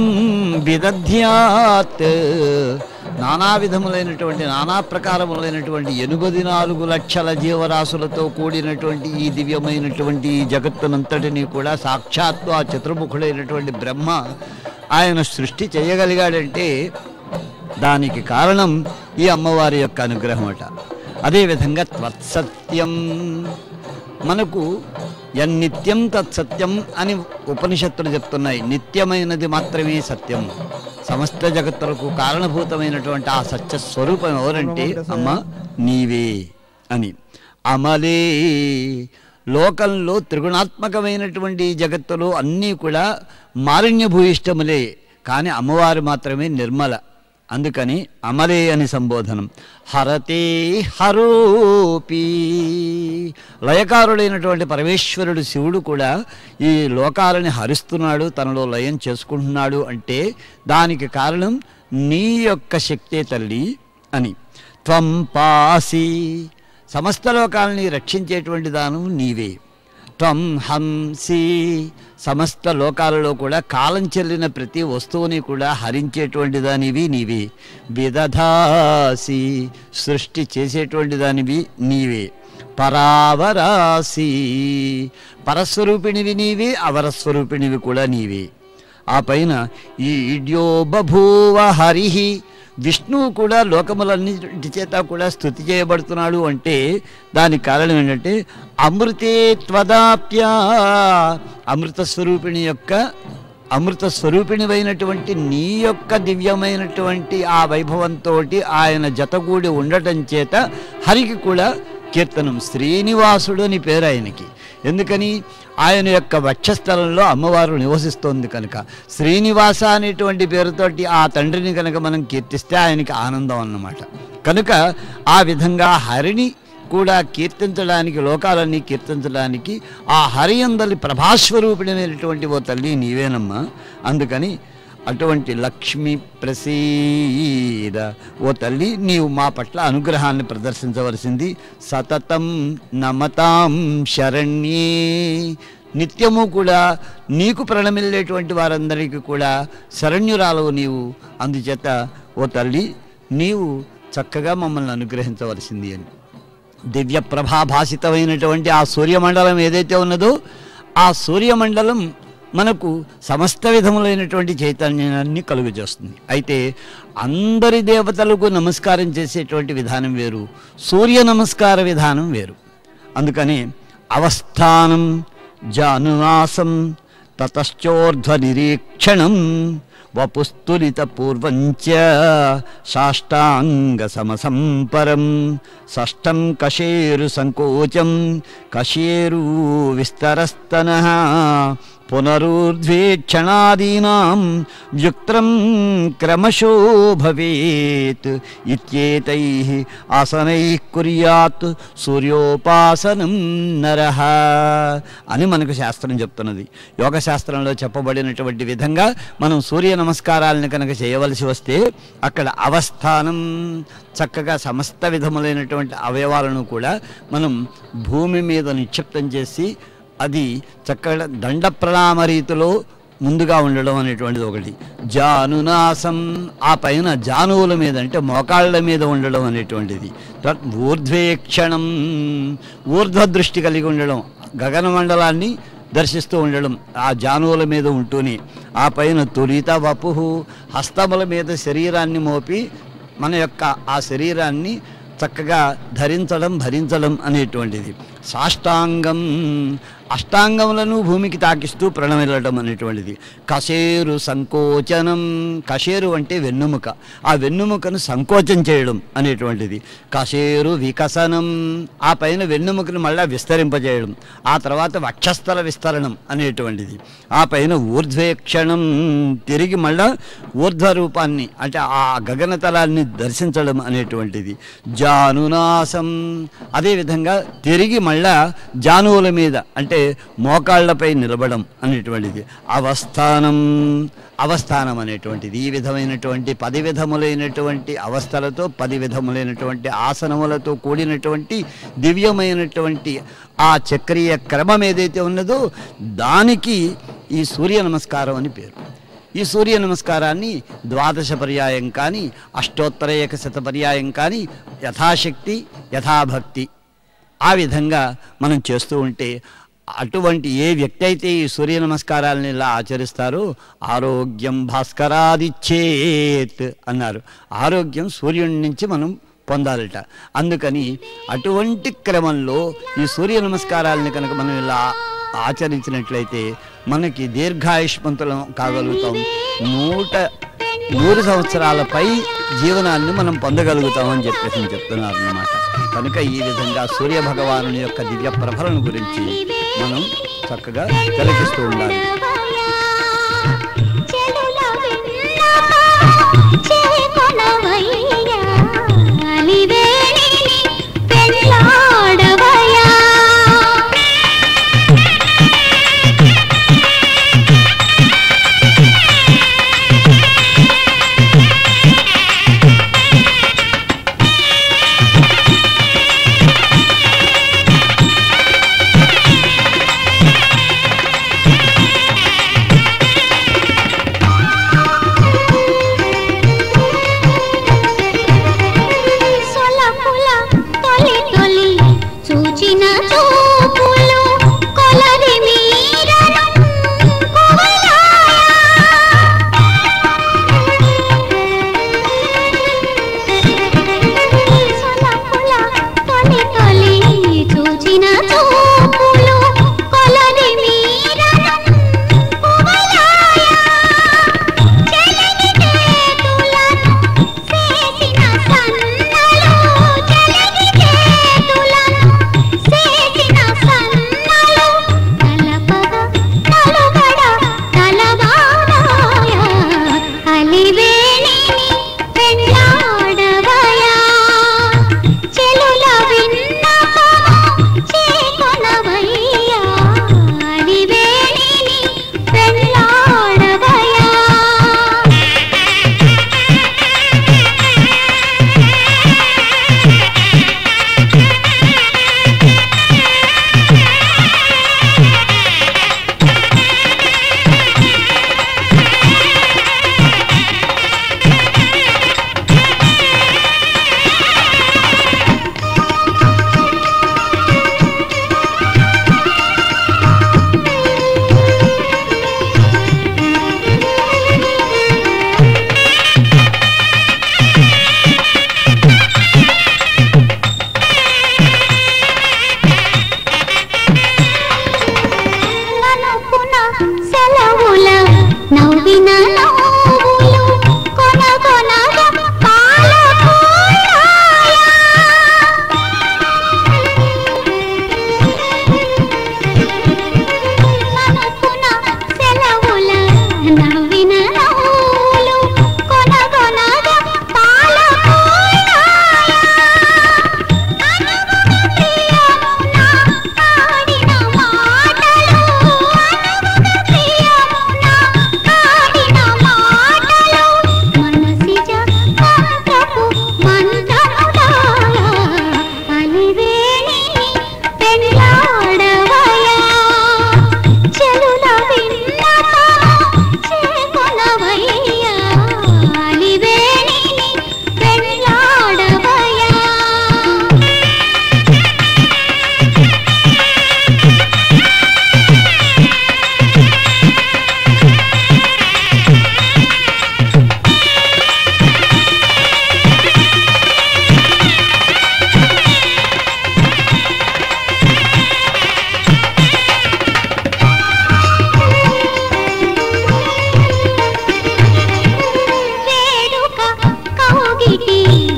విదధ్యాత్ నానా విధములైనటువంటి నానా ప్రకారములైనటువంటి ఎనుగది నాలుగు లక్షల జీవరాశులతో కూడినటువంటి ఈ దివ్యమైనటువంటి ఈ జగత్తునంతటినీ కూడా సాక్షాత్తు ఆ చతుర్ముఖుడైనటువంటి బ్రహ్మ ఆయన సృష్టి చేయగలిగాడంటే దానికి కారణం ఈ అమ్మవారి యొక్క అనుగ్రహం అట అదేవిధంగా త్వత్సత్యం మనకు యన్నిత్యం తత్సత్యం అని ఉపనిషత్తులు చెప్తున్నాయి నిత్యమైనది మాత్రమే సత్యం సమస్త జగత్తులకు కారణభూతమైనటువంటి ఆ సత్య స్వరూపం ఎవరంటే అమ్మ నీవే అని అమలే లోకంలో త్రిగుణాత్మకమైనటువంటి ఈ జగత్తులో అన్నీ కూడా మాలిన్యభూయిష్టములే కానీ అమ్మవారు మాత్రమే నిర్మల అందుకని అమలే అని సంబోధనం హరతే హరోపి లయకారుడైనటువంటి పరమేశ్వరుడు శివుడు కూడా ఈ లోకాలని హరిస్తున్నాడు తనలో లయం చేసుకుంటున్నాడు అంటే దానికి కారణం నీ యొక్క శక్తే తల్లి అని త్వం పాసి సమస్త లోకాలని రక్షించేటువంటి దానం నీవే త్వం హంసి సమస్త లోకాలలో కూడా కాలం చెల్లిన ప్రతి వస్తువుని కూడా హరించేటువంటి దానివి నీవే విదధాసి సృష్టి చేసేటువంటి దానివి నీవే పరావరాసి పరస్వరూపిణివి నీవే అవరస్వరూపిణివి కూడా నీవే ఆ పైన ఈ ఇడ్యో బభూవ హరిహి విష్ణువు కూడా లోకములన్నిటి చేత కూడా స్థుతి చేయబడుతున్నాడు అంటే దానికి కారణం ఏంటంటే అమృతే త్వదాప్య అమృత స్వరూపిణి యొక్క అమృత స్వరూపిణివైనటువంటి నీ యొక్క దివ్యమైనటువంటి ఆ వైభవంతో ఆయన జతగూడి ఉండటం చేత హరికి కూడా కీర్తనం శ్రీనివాసుడు అని పేరు ఆయనకి ఎందుకని ఆయన యొక్క వక్షస్థలంలో అమ్మవారు నివసిస్తోంది కనుక శ్రీనివాస అనేటువంటి పేరుతోటి ఆ తండ్రిని కనుక మనం కీర్తిస్తే ఆయనకి ఆనందం అన్నమాట కనుక ఆ విధంగా హరిని కూడా కీర్తించడానికి లోకాలన్నీ కీర్తించడానికి ఆ హరి అందరి ప్రభాస్వరూపిణమైనటువంటి ఓ తల్లి నీవేనమ్మా అందుకని అటువంటి లక్ష్మి ప్రసీద ఓ తల్లి నీవు మా పట్ల అనుగ్రహాన్ని ప్రదర్శించవలసింది సతతం నమతాం శరణ్యే నిత్యము కూడా నీకు ప్రణమిల్లేటువంటి వారందరికీ కూడా శరణ్యురాలవు నీవు అందుచేత ఓ తల్లి నీవు చక్కగా మమ్మల్ని అనుగ్రహించవలసింది అని దివ్య ప్రభాభాసితమైనటువంటి ఆ సూర్యమండలం ఏదైతే ఉన్నదో ఆ సూర్యమండలం మనకు సమస్త విధములైనటువంటి చైతన్యాన్ని కలుగు చేస్తుంది అయితే అందరి దేవతలకు నమస్కారం చేసేటువంటి విధానం వేరు సూర్య నమస్కార విధానం వేరు అందుకని అవస్థానం జానువాసం తతశ్చోర్ధ్వ నిరీక్షణం వపుస్తులిత పూర్వంచ సాష్టాంగ సమసంపరం షష్టం కషేరు సంకోచం కషేరు విస్తరస్తన పునరుద్వేక్షణాదీనాం యుక్తం క్రమశో భవేత్ ఇత్యేతై ఆసనై కుర్యాత్ సూర్యోపాసనం నరః అని మనకు శాస్త్రం చెప్తున్నది యోగ శాస్త్రంలో చెప్పబడినటువంటి విధంగా మనం సూర్య నమస్కారాలను కనుక చేయవలసి వస్తే అక్కడ అవస్థానం చక్కగా సమస్త విధములైనటువంటి అవయవాలను కూడా మనం భూమి మీద నిక్షిప్తం చేసి అది చక్కగా దండ ప్రణామ రీతిలో ముందుగా ఉండడం అనేటువంటిది ఒకటి జానునాసం ఆ పైన జానువుల మీద అంటే మోకాళ్ళ మీద ఉండడం అనేటువంటిది తత్ ఊర్ధ్వేక్షణం ఊర్ధ్వ దృష్టి కలిగి ఉండడం గగన మండలాన్ని దర్శిస్తూ ఉండడం ఆ జానువుల మీద ఉంటూనే ఆ పైన తురిత వపు హస్తముల మీద శరీరాన్ని మోపి మన యొక్క ఆ శరీరాన్ని చక్కగా ధరించడం భరించడం అనేటువంటిది సాష్టాంగం అష్టాంగములను భూమికి తాకిస్తూ ప్రణమిల్లడం అనేటువంటిది కషేరు సంకోచనం కషేరు అంటే వెన్నుముక ఆ వెన్నుముకను సంకోచం చేయడం అనేటువంటిది కషేరు వికసనం ఆ పైన వెన్నుముకను మళ్ళా విస్తరింపజేయడం ఆ తర్వాత వక్షస్థల విస్తరణం అనేటువంటిది ఆ పైన ఊర్ధ్వేక్షణం తిరిగి మళ్ళా ఊర్ధ్వ రూపాన్ని అంటే ఆ గగనతలాన్ని దర్శించడం అనేటువంటిది జానునాశం అదేవిధంగా తిరిగి మళ్ళా జానువుల మీద అంటే మోకాళ్ళపై నిలబడం అనేటువంటిది అవస్థానం అవస్థానం అనేటువంటిది ఈ విధమైనటువంటి పది విధములైనటువంటి అవస్థలతో పది విధములైనటువంటి ఆసనములతో కూడినటువంటి దివ్యమైనటువంటి ఆ చక్రీయ క్రమం ఏదైతే ఉన్నదో దానికి ఈ సూర్య నమస్కారం అని పేరు ఈ సూర్య నమస్కారాన్ని ద్వాదశ పర్యాయం కానీ అష్టోత్తర ఏకశత పర్యాయం కానీ యథాశక్తి యథాభక్తి ఆ విధంగా మనం చేస్తూ ఉంటే అటువంటి ఏ వ్యక్తి అయితే ఈ సూర్య నమస్కారాలను ఇలా ఆచరిస్తారో ఆరోగ్యం భాస్కరాదిచ్చేత్ అన్నారు ఆరోగ్యం సూర్యుడి నుంచి మనం పొందాలట అందుకని అటువంటి క్రమంలో ఈ సూర్య నమస్కారాలను కనుక మనం ఇలా ఆచరించినట్లయితే మనకి దీర్ఘాయుష్మంతులం కాగలుగుతాం నూట నూరు సంవత్సరాలపై జీవనాన్ని మనం పొందగలుగుతామని చెప్పేసి చెప్తున్నారు అన్నమాట కనుక ఈ విధంగా సూర్య భగవాను యొక్క దివ్య ప్రభలను గురించి మనం చక్కగా తిలకిస్తూ ఉండాలి ఆ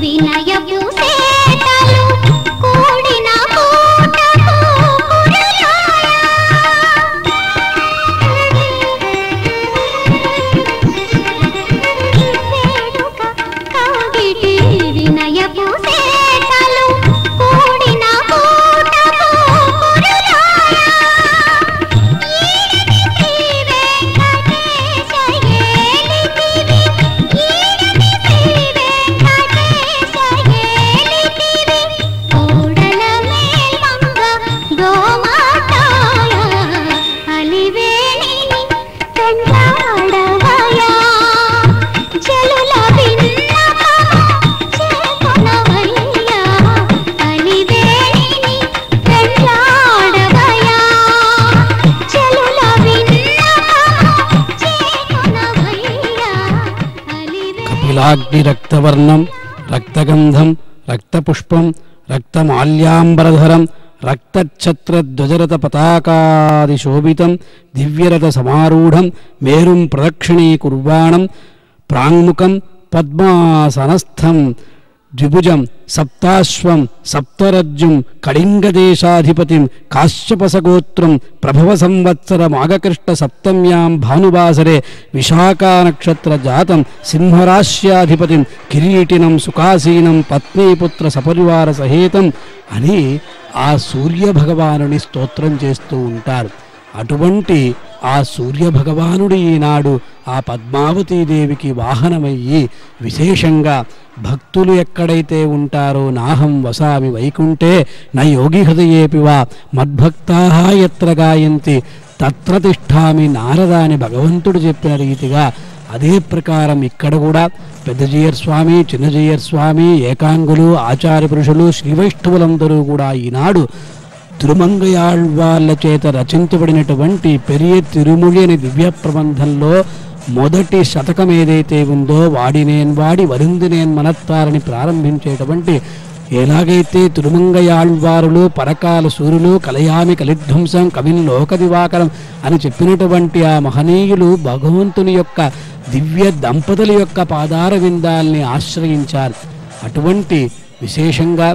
వినయపు సేతలు కూడిన కూటకు వేడుక కాగిటి వినయపు సేతలు కూడిన కూటకు చెలుల భిన్నమము చేకొనవయ్యా అలివేణిని పెండ్లాడవయ్యా చెలుల భిన్నమము చేకొనవయ్యా అలివేణి కపిలాగ్ని రక్తవర్ణం రక్తగంధం రక్తపుష్పం రక్తమాల్యాంబరధరం రక్తఛత్రధ్వజరత పతాకాదిశోభితం దివ్యరథ సమారూఢం మేరుం ప్రదక్షిణీకుర్వాణం ప్రాంగుకం పద్మాసనస్థం ద్విభుజం సప్తాశ్వం సప్తరజ్జుం కళింగదేశాధిపతిం కాశ్యపసగోత్రం ప్రభవ సంవత్సరమాగకృష్ణ సప్తమ్యాం భానువాసరే విశాఖా నక్షత్ర జాతం సింహరాశ్యాధిపతిం కిరీటినం సుఖాసీనం పత్నీపుత్ర సపరివార సహేతం అని ఆ సూర్య భగవానుని స్తోత్రం చేస్తూ ఉంటారు అటువంటి ఆ సూర్య భగవానుడు ఈనాడు ఆ పద్మావతీదేవికి వాహనమయ్యి విశేషంగా భక్తులు ఎక్కడైతే ఉంటారో నాహం వసామి వైకుంఠే న యోగి హృదయేపి వా మద్భక్తా ఎత్ర గాయంతి తత్ర తిష్టామి నారద అని భగవంతుడు చెప్పిన రీతిగా అదే ప్రకారం ఇక్కడ కూడా పెద్దజీయర్ స్వామి చిన్నజీయర్ స్వామి ఏకాంగులు ఆచార్య పురుషులు శ్రీ వైష్ణవులందరూ కూడా ఈనాడు తిరుమంగయాళ్వార్ల చేత రచించబడినటువంటి పెరియ తిరుముడి అనే దివ్య ప్రబంధంలో మొదటి శతకం ఏదైతే ఉందో వాడినేన్ వాడి వరిందినేన్ మనత్తారని ప్రారంభించేటువంటి ఎలాగైతే తిరుమంగయాళ్వారులు పరకాల సూర్యులు కలయామి కలిధ్వంసం కవిన్ లోక దివాకరం అని చెప్పినటువంటి ఆ మహనీయులు భగవంతుని యొక్క దివ్య దంపతుల యొక్క పాదార విందాల్ని ఆశ్రయించారు అటువంటి విశేషంగా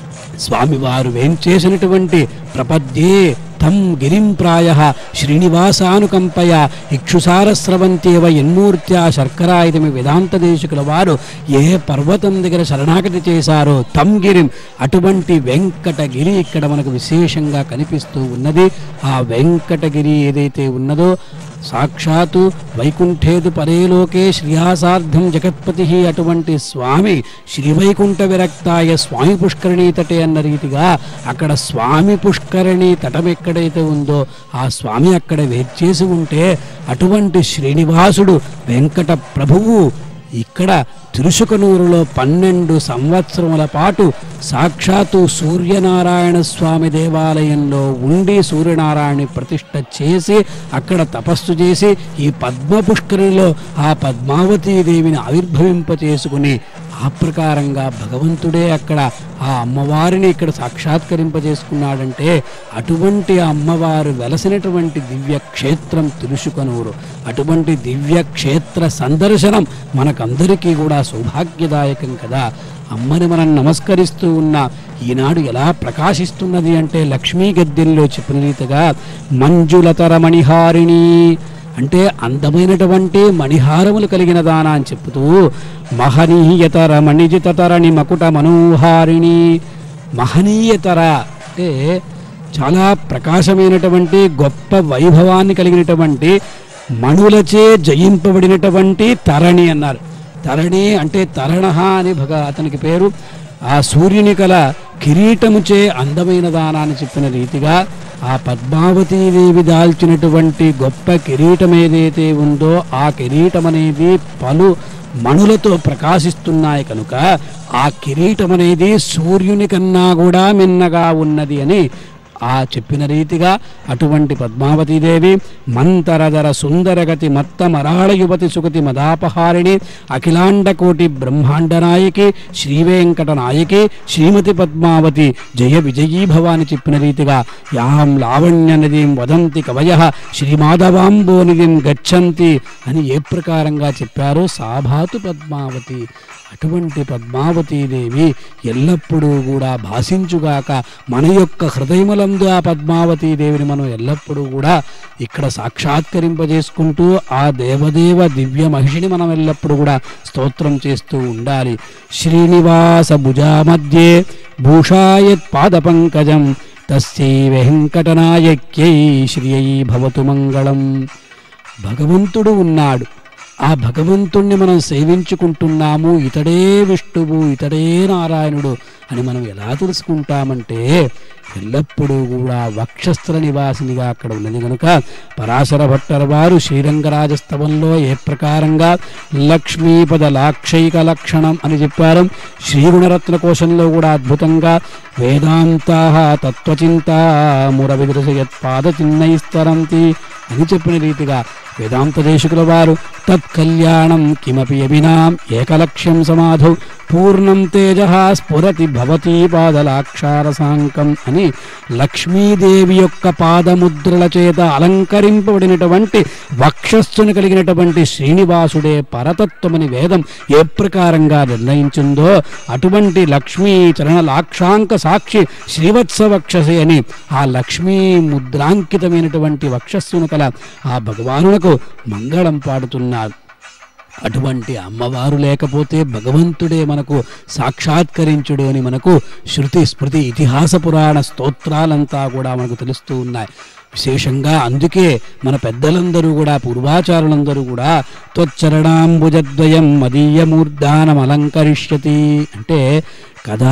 స్వామివారు వేంచేసినటువంటి ప్రపద్యే తం గిరిం ప్రాయ శ్రీనివాసానుకంపయ ఇక్షుసారస్రవంతేవ ఎన్మూర్త్యా శర్కరాయుధమి వేదాంత దేశికుల వారు ఏ పర్వతం దగ్గర శరణాగతి చేశారో తం గిరిం అటువంటి వెంకటగిరి ఇక్కడ మనకు విశేషంగా కనిపిస్తూ ఉన్నది ఆ వెంకటగిరి ఏదైతే ఉన్నదో సాక్షాత్తు వైకుంఠేదు పరేలోకే శ్రీయాసార్థం జగత్పతి అటువంటి స్వామి శ్రీవైకుంఠ విరక్తాయ స్వామి పుష్కరిణీ తటే అన్న రీతిగా అక్కడ స్వామి పుష్కరిణి తటం ఎక్కడైతే ఉందో ఆ స్వామి అక్కడ వేచేసి ఉంటే అటువంటి శ్రీనివాసుడు వెంకట ప్రభువు ఇక్కడ తిరుసుకనూరులో పన్నెండు సంవత్సరముల పాటు సాక్షాత్తు సూర్యనారాయణ స్వామి దేవాలయంలో ఉండి సూర్యనారాయణ ప్రతిష్ఠ చేసి అక్కడ తపస్సు చేసి ఈ పద్మ పుష్కరిలో ఆ పద్మావతీ దేవిని ఆవిర్భవింప చేసుకుని ఆ ప్రకారంగా భగవంతుడే అక్కడ ఆ అమ్మవారిని ఇక్కడ సాక్షాత్కరింపజేసుకున్నాడంటే అటువంటి ఆ అమ్మవారు వెలసినటువంటి దివ్య క్షేత్రం తిరుసుకనూరు అటువంటి దివ్య క్షేత్ర సందర్శనం మనకందరికీ కూడా సౌభాగ్యదాయకం కదా అమ్మని మనం నమస్కరిస్తూ ఉన్న ఈనాడు ఎలా ప్రకాశిస్తున్నది అంటే లక్ష్మీ గద్దెల్లో చెప్పిన రీతిగా మంజులతర మణిహారిణి అంటే అందమైనటువంటి మణిహారములు కలిగిన దాన అని చెప్తూ మహనీయతర మణిజితతరణి మకుట మనోహారిణి మహనీయతర అంటే చాలా ప్రకాశమైనటువంటి గొప్ప వైభవాన్ని కలిగినటువంటి మణులచే జయింపబడినటువంటి తరణి అన్నారు తరణి అంటే తరణహ అని భగ అతనికి పేరు ఆ సూర్యుని కల కిరీటముచే అందమైన దానాన్ని చెప్పిన రీతిగా ఆ పద్మావతీదేవి దాల్చినటువంటి గొప్ప కిరీటం ఏదైతే ఉందో ఆ కిరీటం అనేది పలు మణులతో ప్రకాశిస్తున్నాయి కనుక ఆ కిరీటం అనేది సూర్యుని కన్నా కూడా మిన్నగా ఉన్నది అని ఆ చెప్పిన రీతిగా అటువంటి పద్మావతీదేవి మంతరధర సుందరగతి మత్త మరాళ యువతి సుగతి మదాపహారిణి అఖిలాండ కోటి బ్రహ్మాండ నాయకి శ్రీవేంకట నాయకి శ్రీమతి పద్మావతి జయ విజయీ భవాని చెప్పిన రీతిగా యాం లావణ్య నదీం వదంతి కవయ శ్రీమాధవాంబో నిధిం గచ్చంతి అని ఏ ప్రకారంగా చెప్పారో సాభాతు పద్మావతి అటువంటి పద్మావతీదేవి ఎల్లప్పుడూ కూడా భాషించుగాక మన యొక్క హృదయములందు ఆ పద్మావతీదేవిని మనం ఎల్లప్పుడూ కూడా ఇక్కడ సాక్షాత్కరింపజేసుకుంటూ ఆ దేవదేవ దివ్య మహిషిని మనం ఎల్లప్పుడూ కూడా స్తోత్రం చేస్తూ ఉండాలి శ్రీనివాస భుజా మధ్యే భూషాయత్ పాద పంకజం తస్యై వెంకటనాయక్యై శ్రియై భవతు మంగళం భగవంతుడు ఉన్నాడు ఆ భగవంతుణ్ణి మనం సేవించుకుంటున్నాము ఇతడే విష్ణువు ఇతడే నారాయణుడు అని మనం ఎలా తెలుసుకుంటామంటే ఎల్లప్పుడూ కూడా వక్షస్థల నివాసినిగా అక్కడ ఉన్నది కనుక పరాశర భట్టర్ వారు శ్రీరంగరాజస్తవంలో ఏ ప్రకారంగా లక్ష్మీపద లాక్షైక లక్షణం అని చెప్పారు శ్రీగుణరత్న కోశంలో కూడా అద్భుతంగా వేదాంతా తత్వచింత మురవిదృశయత్పాద చిన్నైస్తరంతి అని చెప్పిన రీతిగా వేదాంత దేశకుల వారు తత్కల్యాణం కిమపి అభినాం ఏకలక్ష్యం సమాధౌ పూర్ణం తేజ స్ఫురతి భవతీ పాదలాక్షారసాంకం అని లక్ష్మీదేవి యొక్క పాదముద్రల చేత అలంకరింపబడినటువంటి వక్షస్సును కలిగినటువంటి శ్రీనివాసుడే పరతత్వమని వేదం ఏ ప్రకారంగా నిర్ణయించిందో అటువంటి లక్ష్మీ చరణ లాక్షాంక సాక్షి శ్రీవత్స వక్షసి అని ఆ లక్ష్మీ ముద్రాంకితమైనటువంటి వక్షస్సును కల ఆ భగవానునకు మంగళం పాడుతున్నారు అటువంటి అమ్మవారు లేకపోతే భగవంతుడే మనకు సాక్షాత్కరించుడు అని మనకు శృతి స్మృతి ఇతిహాస పురాణ స్తోత్రాలంతా కూడా మనకు తెలుస్తూ ఉన్నాయి విశేషంగా అందుకే మన పెద్దలందరూ కూడా పూర్వాచారులందరూ కూడా త్వచ్చరణాంబుజద్వయం మదీయమూర్ధానం అలంకరిష్యతి అంటే కదా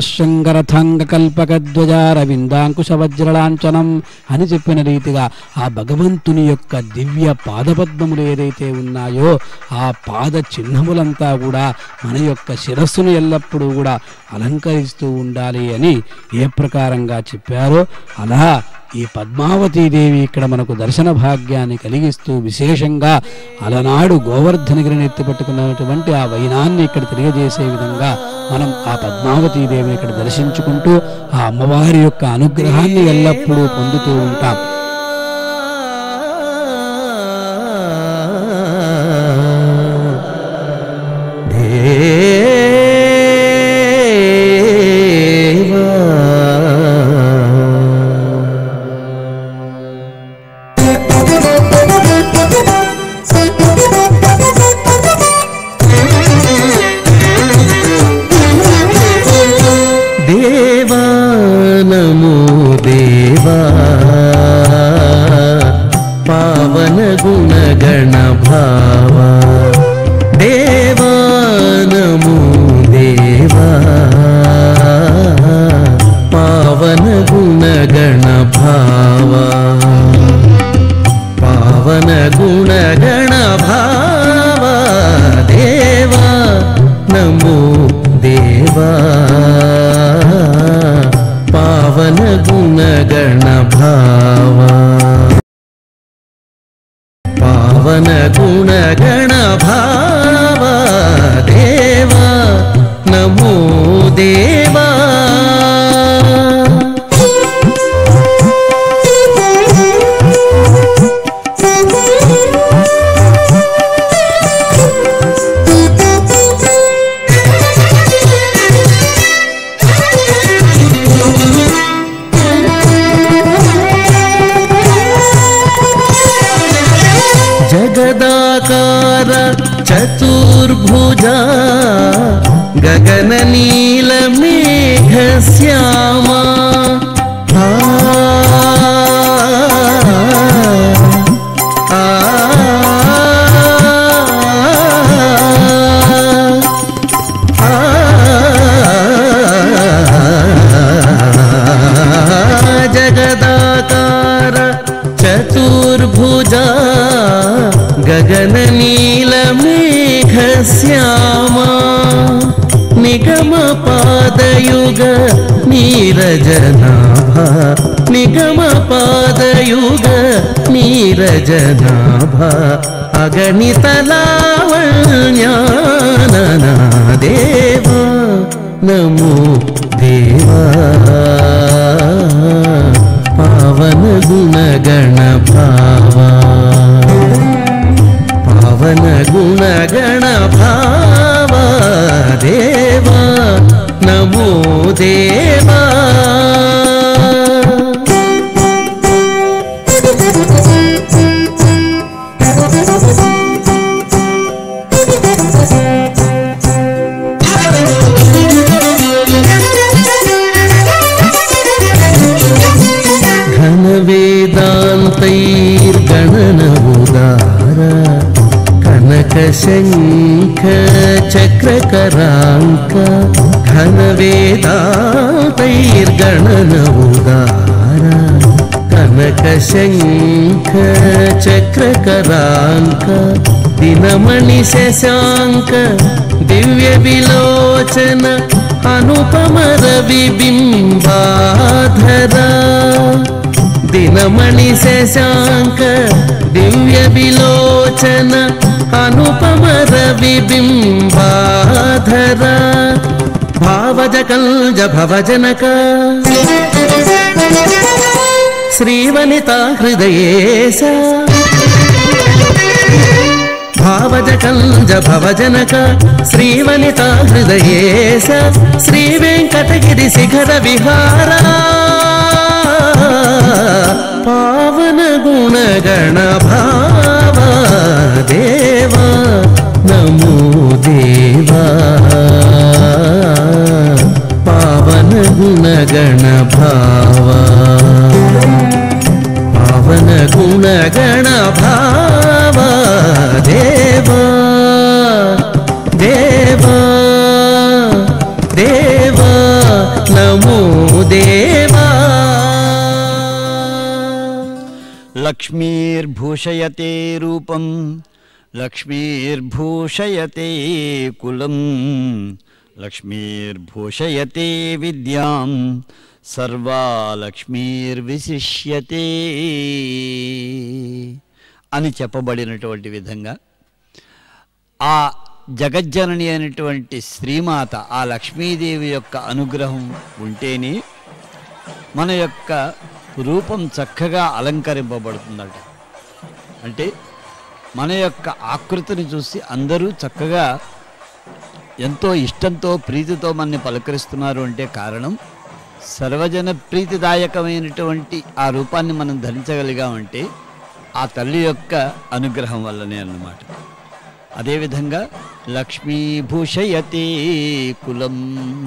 పునఃశంకరథాంగకల్పకధ్వజారవిందాంకుశవజ్రలాంఛనం అని చెప్పిన రీతిగా ఆ భగవంతుని యొక్క దివ్య పాదపద్మములు ఏదైతే ఉన్నాయో ఆ పాద చిహ్నములంతా కూడా మన యొక్క శిరస్సును ఎల్లప్పుడూ కూడా అలంకరిస్తూ ఉండాలి అని ఏ ప్రకారంగా చెప్పారో అలా ఈ పద్మావతీదేవి ఇక్కడ మనకు దర్శన భాగ్యాన్ని కలిగిస్తూ విశేషంగా అలనాడు గోవర్ధనగిరిని ఎత్తిపట్టుకున్నటువంటి ఆ వైనాన్ని ఇక్కడ తెలియజేసే విధంగా మనం ఆ పద్మావతీదేవిని ఇక్కడ దర్శించుకుంటూ ఆ అమ్మవారి యొక్క అనుగ్రహాన్ని ఎల్లప్పుడూ పొందుతూ ఉంటాం దేవా నమో దేవా పావన గుణ గణ భావా దేవా నమో దేవా పావన గుణ గణ భావా పావన గుణ గణ భావ దేవా నమో దేవా పావన గుణ గణ భావ పావన గుణ గణ భావ దేవా నమో దేవా జగదాకార చతుర్భుజా గగన నీల మేఘ శ్యామా ఆ, ఆ, జగదాకార చతుర్భుజా గగన నీల మేఘ శ్యామా నిగమ పాదయుగ నీరజనాభ నిగమ పాదయుగ నీరజనాభ అగణిత లావణ్యాననా దేవా నమో దేవా పావన గుణ గణ భావా పావన గుణ గణ భావ దేవా నమో దేవా ఘన వేదాంతైర్గణన ఉదార కనక శంఖ చక్రకరాంక ఘన వేదాంతైర్గణన ఉదార కనక శంఖ చక్రకరాంక దినమణి శశాంక దివ్య విలోచన అనుపమ రవి బింబాధరా దినమణి శశాంక దివ్య విలోచన అనుపమ రవి బింబాధర భావజ కల్జ భవజనక శ్రీవనిత హృదయేశ భావజ కల్జ భవజనక శ్రీవనిత హృదయేశ శ్రీ వెంకటగిరి శిఖర విహారా పావన గుణగణ భావ దేవా నమో దేవా పావన గుణగణ భావా పావన గుణగణ భావ దేవా దేవా దేవా నమో దేవా లక్ష్మీర్భూషయతే రూపం లక్ష్మీర్భూషయతే కులం లక్ష్మీర్భూషయతే విద్యాం సర్వా లక్ష్మీర్విశిష్యతే అని చెప్పబడినటువంటి విధంగా ఆ జగజ్జనని అయినటువంటి శ్రీమాత ఆ లక్ష్మీదేవి యొక్క అనుగ్రహం ఉంటేనే మన యొక్క రూపం చక్కగా అలంకరింపబడుతుందట అంటే మన యొక్క ఆకృతిని చూసి అందరూ చక్కగా ఎంతో ఇష్టంతో ప్రీతితో మనని పలకరిస్తున్నారు అంటే కారణం సర్వజన ప్రీతిదాయకమైనటువంటి ఆ రూపాన్ని మనం ధరించగలిగామంటే ఆ తల్లి యొక్క అనుగ్రహం వల్లనే అన్నమాట అదేవిధంగా లక్ష్మీభూషయతే కులం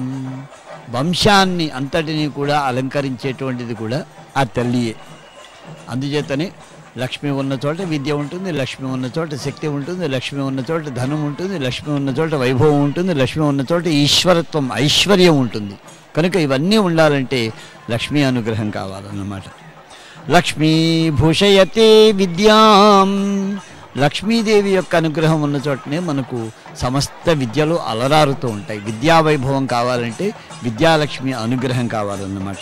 వంశాన్ని అంతటినీ కూడా అలంకరించేటువంటిది కూడా ఆ తల్లియే అందుచేతనే లక్ష్మి ఉన్న చోట విద్య ఉంటుంది లక్ష్మి ఉన్న చోట శక్తి ఉంటుంది లక్ష్మి ఉన్న చోట ధనం ఉంటుంది లక్ష్మి ఉన్న చోట వైభవం ఉంటుంది లక్ష్మి ఉన్న చోట ఈశ్వరత్వం ఐశ్వర్యం ఉంటుంది కనుక ఇవన్నీ ఉండాలంటే లక్ష్మీ అనుగ్రహం కావాలన్నమాట లక్ష్మీ భూషయతే విద్యాం లక్ష్మీదేవి యొక్క అనుగ్రహం ఉన్న చోటనే మనకు సమస్త విద్యలు అలరారుతూ ఉంటాయి విద్యా వైభవం కావాలంటే విద్యాలక్ష్మి అనుగ్రహం కావాలన్నమాట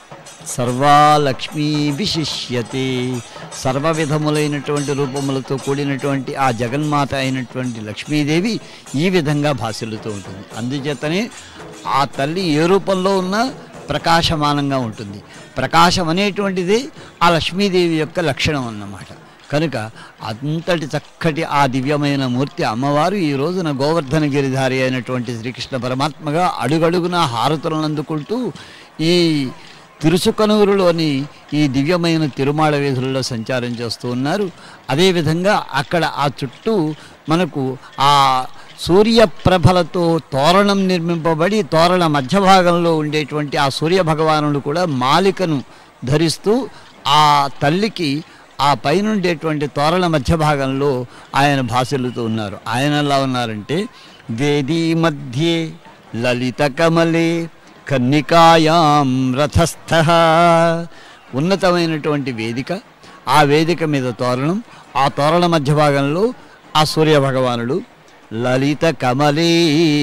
సర్వా లక్ష్మీ విశిష్యతే సర్వ విధములైనటువంటి రూపములతో కూడినటువంటి ఆ జగన్మాత అయినటువంటి లక్ష్మీదేవి ఈ విధంగా భాసిల్లుతూ ఉంటుంది అందుచేతనే ఆ తల్లి ఏ రూపంలో ఉన్నా ప్రకాశమానంగా ఉంటుంది ప్రకాశం అనేటువంటిది ఆ లక్ష్మీదేవి యొక్క లక్షణం అన్నమాట కనుక అంతటి చక్కటి ఆ దివ్యమైన మూర్తి అమ్మవారు ఈ రోజున గోవర్ధన గిరిధారి అయినటువంటి శ్రీకృష్ణ పరమాత్మగా అడుగడుగున హారతులను అందుకుంటూ ఈ తిరుసుకనూరులోని ఈ దివ్యమైన తిరుమాళ వీధుల్లో సంచారం చేస్తూ ఉన్నారు అదేవిధంగా అక్కడ ఆ చుట్టూ మనకు ఆ సూర్యప్రభలతో తోరణం నిర్మింపబడి తోరణ మధ్య భాగంలో ఉండేటువంటి ఆ సూర్య భగవానుడు కూడా మాలికను ధరిస్తూ ఆ తల్లికి ఆ పైనుండేటువంటి తోరణ మధ్య భాగంలో ఆయన భాసిల్లుతూ ఉన్నారు ఆయన ఎలా ఉన్నారంటే వేదీ మధ్యే లలిత కమలే కన్నికాయాం రథస్థ ఉన్నతమైనటువంటి వేదిక ఆ వేదిక మీద తోరణం ఆ తోరణ మధ్య భాగంలో ఆ సూర్య భగవానుడు లలిత కమలే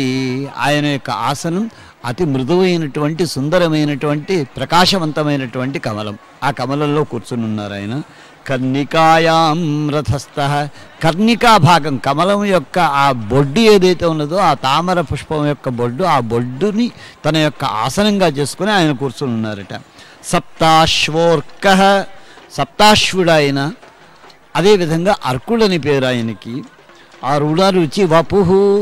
ఆయన యొక్క ఆసనం అతి మృదువైనటువంటి సుందరమైనటువంటి ప్రకాశవంతమైనటువంటి కమలం ఆ కమలంలో కూర్చుని ఉన్నారు ఆయన కర్ణికాయాం రథస్థ కర్ణికా భాగం కమలం యొక్క ఆ బొడ్డు ఏదైతే ఉన్నదో ఆ తామర పుష్పం యొక్క బొడ్డు ఆ బొడ్డుని తన యొక్క ఆసనంగా చేసుకుని ఆయన కూర్చుని ఉన్నారట సప్తాశ్వోర్క సప్తాశ్వుడు ఆయన అదేవిధంగా అర్కుడని పేరు ఆయనకి ఆ రుణ రుచి వపుహు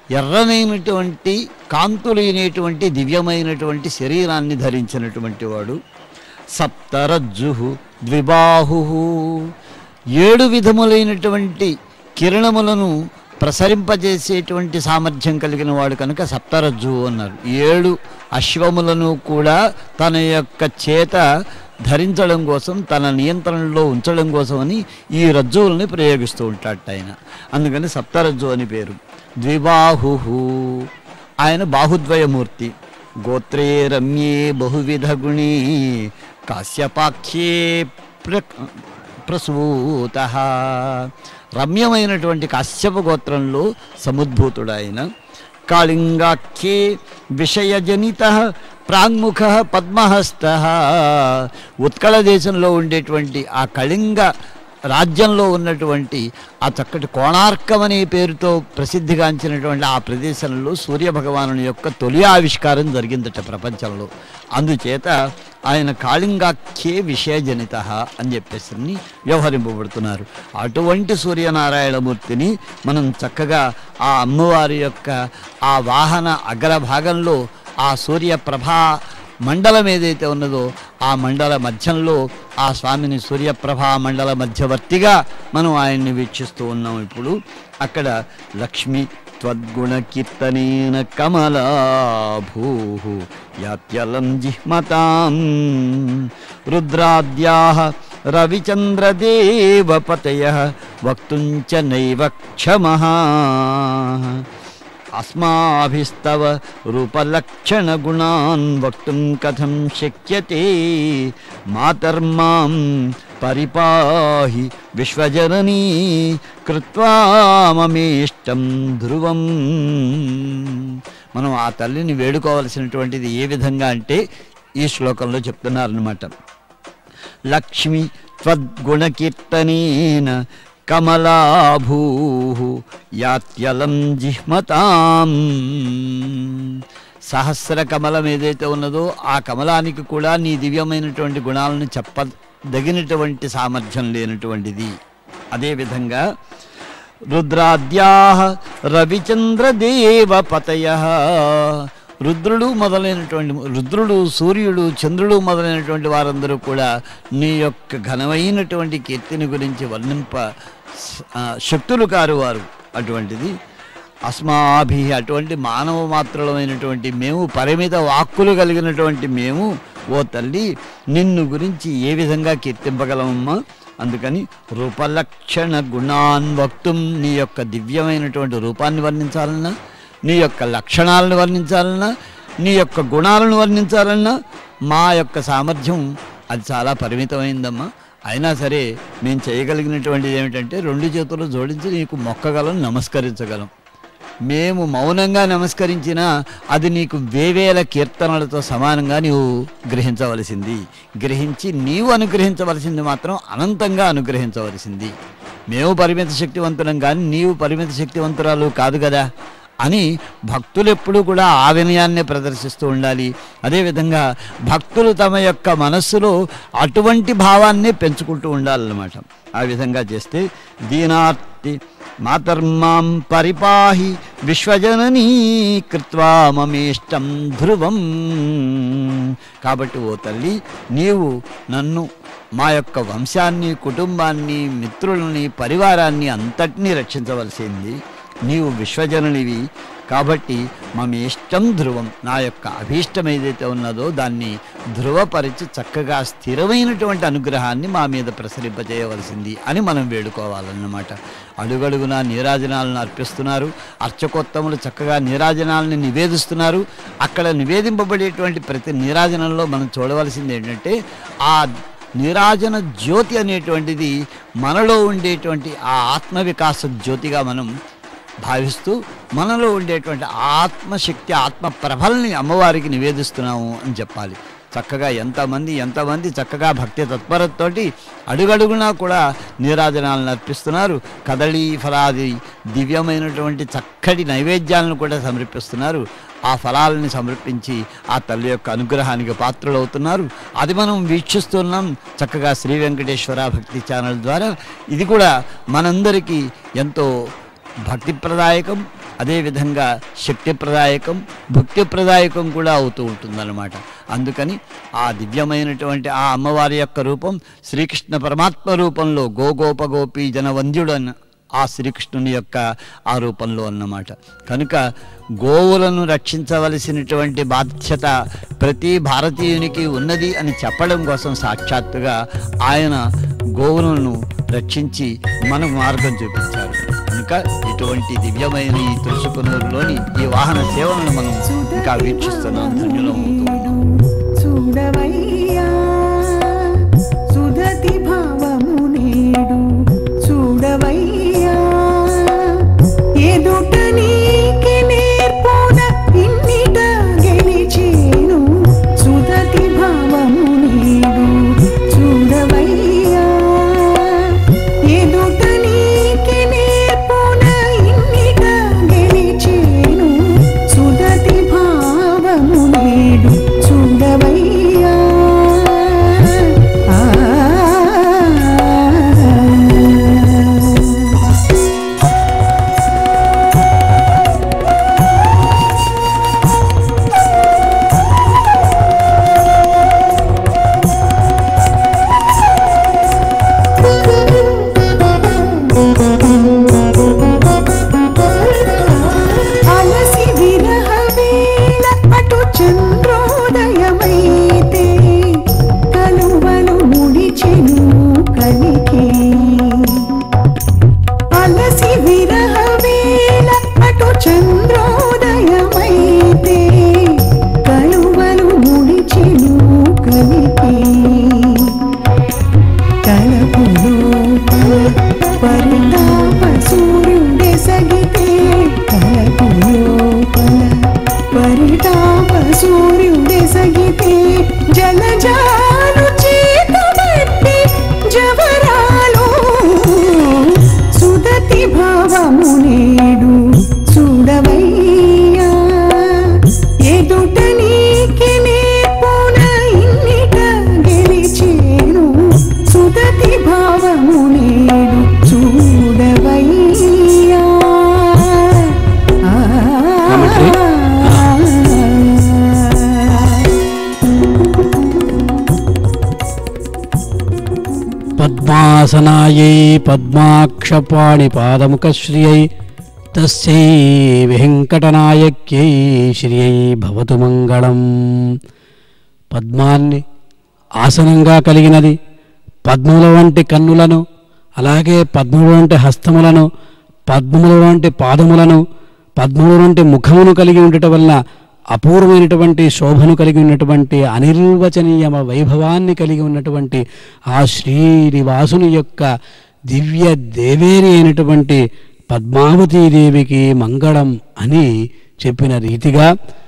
ఎర్రనైనటువంటి కాంతులైనటువంటి దివ్యమైనటువంటి శరీరాన్ని ధరించినటువంటి వాడు సప్తరజ్జు ద్విబాహు ఏడు విధములైనటువంటి కిరణములను ప్రసరింపజేసేటువంటి సామర్థ్యం కలిగిన వాడు కనుక సప్తరజ్జు అన్నారు ఏడు అశ్వములను కూడా తన యొక్క చేత ధరించడం కోసం తన నియంత్రణలో ఉంచడం కోసమని ఈ రజ్జువుల్ని ప్రయోగిస్తూ ఉంటాడట ఆయన అందుకని సప్తరజ్జు అని పేరు ద్విబాహు ఆయన బాహుద్వయమూర్తి గోత్రే రమ్యే బహువిధ గుణీ కాశ్యపాఖ్యే ప్ర ప్రసూత రమ్యమైనటువంటి కాశ్యప గోత్రంలో సముద్భూతుడాయన కాళింగాఖ్యే విషయజనిత ప్రాంగ్ముఖ పద్మహస్త ఉత్కళ దేశంలో ఉండేటువంటి ఆ కళింగ రాజ్యంలో ఉన్నటువంటి ఆ చక్కటి కోణార్కం అనే పేరుతో ప్రసిద్ధిగాంచినటువంటి ఆ ప్రదేశంలో సూర్య భగవానుని యొక్క తొలి ఆవిష్కారం జరిగిందట ప్రపంచంలో అందుచేత ఆయన కాళింగాఖ్యే విషయజనిత అని చెప్పేసి వ్యవహరింపబడుతున్నారు అటువంటి సూర్యనారాయణమూర్తిని మనం చక్కగా ఆ అమ్మవారి యొక్క ఆ వాహన అగ్రభాగంలో ఆ సూర్యప్రభా మండలం ఏదైతే ఉన్నదో ఆ మండల మధ్యంలో ఆ స్వామిని సూర్యప్రభా మండల మధ్యవర్తిగా మనం ఆయన్ని వీక్షిస్తూ ఉన్నాం ఇప్పుడు అక్కడ లక్ష్మి త్వద్గుణ కీర్తనేన కమలా భూ యాత్యలం జిహ్మతాం రుద్రాద్యా రవిచంద్రదేవపతయ వక్తుం చ నైవ క్షమః అస్మాభిస్తవ రూపలక్షణగుణాన్ వక్తుం కథం శక్యతే మాతర్మాం పరిపాహి విశ్వజననీ కృత్వా మమేష్టం ధ్రువం మనం ఆ తల్లిని వేడుకోవలసినటువంటిది ఏ విధంగా అంటే ఈ శ్లోకంలో చెప్తున్నారనమాట లక్ష్మి త్వద్గుణకీర్తనేన కమలాభూ యాత్యలం జిహ్మతాం సహస్ర కమలం ఏదైతే ఉన్నదో ఆ కమలానికి కూడా నీ దివ్యమైనటువంటి గుణాలను చెప్పదగినటువంటి సామర్థ్యం లేనటువంటిది అదేవిధంగా రుద్రాద్యా రవిచంద్రదేవపతయ రుద్రుడు మొదలైనటువంటి రుద్రుడు సూర్యుడు చంద్రుడు మొదలైనటువంటి వారందరూ కూడా నీ యొక్క ఘనమైనటువంటి కీర్తిని గురించి వర్ణింప ఆ, శక్తులు కారు వారు అటువంటిది అస్మాభి అటువంటి మానవ మాత్రులమైనటువంటి మేము పరిమిత వాక్కులు కలిగినటువంటి మేము ఓ తల్లి నిన్ను గురించి ఏ విధంగా కీర్తింపగలమమ్మా అందుకని రూపలక్షణ గుణాన్ వక్తుం నీ యొక్క దివ్యమైనటువంటి రూపాన్ని వర్ణించాలన్నా నీ యొక్క లక్షణాలను వర్ణించాలన్నా నీ యొక్క గుణాలను వర్ణించాలన్నా మా యొక్క సామర్థ్యం అది చాలా పరిమితమైందమ్మా అయినా సరే మేము చేయగలిగినటువంటిది ఏమిటంటే రెండు చేతులు జోడించి నీకు మొక్కగలం నమస్కరించగలం మేము మౌనంగా నమస్కరించినా అది నీకు వేవేల కీర్తనలతో సమానంగా నీవు గ్రహించవలసింది గ్రహించి నీవు అనుగ్రహించవలసింది మాత్రం అనంతంగా అనుగ్రహించవలసింది మేము పరిమిత శక్తివంతులం కానీ నీవు పరిమిత శక్తివంతురాలు కాదు కదా అని భక్తులు ఎప్పుడూ కూడా ఆ వినయాన్నే ప్రదర్శిస్తూ ఉండాలి అదేవిధంగా భక్తులు తమ యొక్క మనస్సులో అటువంటి భావాన్నే పెంచుకుంటూ ఉండాలన్నమాట ఆ విధంగా చేస్తే దీనార్తి మాతర్మాం పరిపాహి విశ్వజననీ కృత్వా మమేష్టం ధ్రువం కాబట్టి ఓ తల్లి నీవు నన్ను మా యొక్క వంశాన్ని కుటుంబాన్ని మిత్రులని పరివారాన్ని అంతటినీ రక్షించవలసింది నీవు విశ్వజననివి కాబట్టి మమ ఇష్టం ధ్రువం నా యొక్క అభీష్టం ఏదైతే ఉన్నదో దాన్ని ధృవపరిచి చక్కగా స్థిరమైనటువంటి అనుగ్రహాన్ని మా మీద ప్రసరింపజేయవలసింది అని మనం వేడుకోవాలన్నమాట అడుగడుగునా నీరాజనాలను అర్పిస్తున్నారు అర్చకోత్తములు చక్కగా నీరాజనాలను నివేదిస్తున్నారు అక్కడ నివేదింపబడేటువంటి ప్రతి నీరాజనంలో మనం చూడవలసింది ఏంటంటే ఆ నీరాజన జ్యోతి అనేటువంటిది మనలో ఉండేటువంటి ఆ ఆత్మ వికాస జ్యోతిగా మనం భావిస్తూ మనలో ఉండేటువంటి ఆత్మశక్తి ఆత్మ ప్రభల్ని అమ్మవారికి నివేదిస్తున్నాము అని చెప్పాలి చక్కగా ఎంతమంది ఎంతమంది చక్కగా భక్తి తత్పరతతోటి అడుగడుగునా కూడా నీరాజనాలను అర్పిస్తున్నారు కదళీ ఫలాది దివ్యమైనటువంటి చక్కటి నైవేద్యాలను కూడా సమర్పిస్తున్నారు ఆ ఫలాలని సమర్పించి ఆ తల్లి యొక్క అనుగ్రహానికి పాత్రలవుతున్నారు అది మనం వీక్షిస్తున్నాం చక్కగా శ్రీ వెంకటేశ్వర భక్తి ఛానల్ ద్వారా ఇది కూడా మనందరికీ ఎంతో భక్తిప్రదాయకం అదేవిధంగా శక్తిప్రదాయకం భుక్తిప్రదాయకం కూడా అవుతూ ఉంటుందన్నమాట అందుకని ఆ దివ్యమైనటువంటి ఆ అమ్మవారి యొక్క రూపం శ్రీకృష్ణ పరమాత్మ రూపంలో గోగోప గోపీ జనవంద్యుడు అన్న ఆ శ్రీకృష్ణుని యొక్క ఆ రూపంలో అన్నమాట కనుక గోవులను రక్షించవలసినటువంటి బాధ్యత ప్రతి భారతీయునికి ఉన్నది అని చెప్పడం కోసం సాక్షాత్తుగా ఆయన గోవులను రక్షించి మనకు మార్గం చూపించారు కనుక ఇటువంటి దివ్యమైన ఈ తులసుకునూరులోని ఈ వాహన సేవలను మనం ఇంకా వీక్షిస్తున్నాం ధన్యులమవుతూ చూడవయ్యా సుధతి భావము నేడు చూడవయ్యా ఎదుట నీకి నేర్పున ఇన్నిట గెలిచేను సుధతి భావము నేడు చూడవయ్యా ఎదుట నీకి నేర్పున ఇన్నిట గెలిచేను సుధతి భావము నేడు చూడవయ్యా ఆ అలసి విరహ వేళ అటు చంద్రోదయమైతే కలువలు ముడిచెను కలికి అలసి విరహ వేళ అటు చంద్రోదయమైతే కలువలు ముడిచెను కలికి తలపులో పరితాప సూర్యుడే సగితే తలపులో పరితాప సూర్యుడే సగితే జలజాలు చేతబట్టి జవరాలు సుదతి భావము నేడు చూడవయ్యా ఎదుట నీకి నేర్పున ఇన్నిట గెలిచేను సుదతి భావము నేడు చూడవయ్యా ఆ కాబట్టి, పద్మాసనాయై పద్మాక్షపాణి పాదముఖశ్రియై తస్యై వెంకటనాయక్యై శ్రియై భవతు మంగళం పద్మాన్ని ఆసనంగా కలిగినది పద్మముల వంటి కన్నులను అలాగే పద్మముల వంటి హస్తములను పద్మముల వంటి పాదములను పద్మముల వంటి ముఖమును కలిగి ఉండటం వల్ల అపూర్వమైనటువంటి శోభను కలిగి ఉన్నటువంటి అనిర్వచనీయమ వైభవాన్ని కలిగి ఉన్నటువంటి ఆ శ్రీనివాసుని యొక్క దివ్య దేవేరి అయినటువంటి పద్మావతీదేవికి మంగళం అని చెప్పిన రీతిగా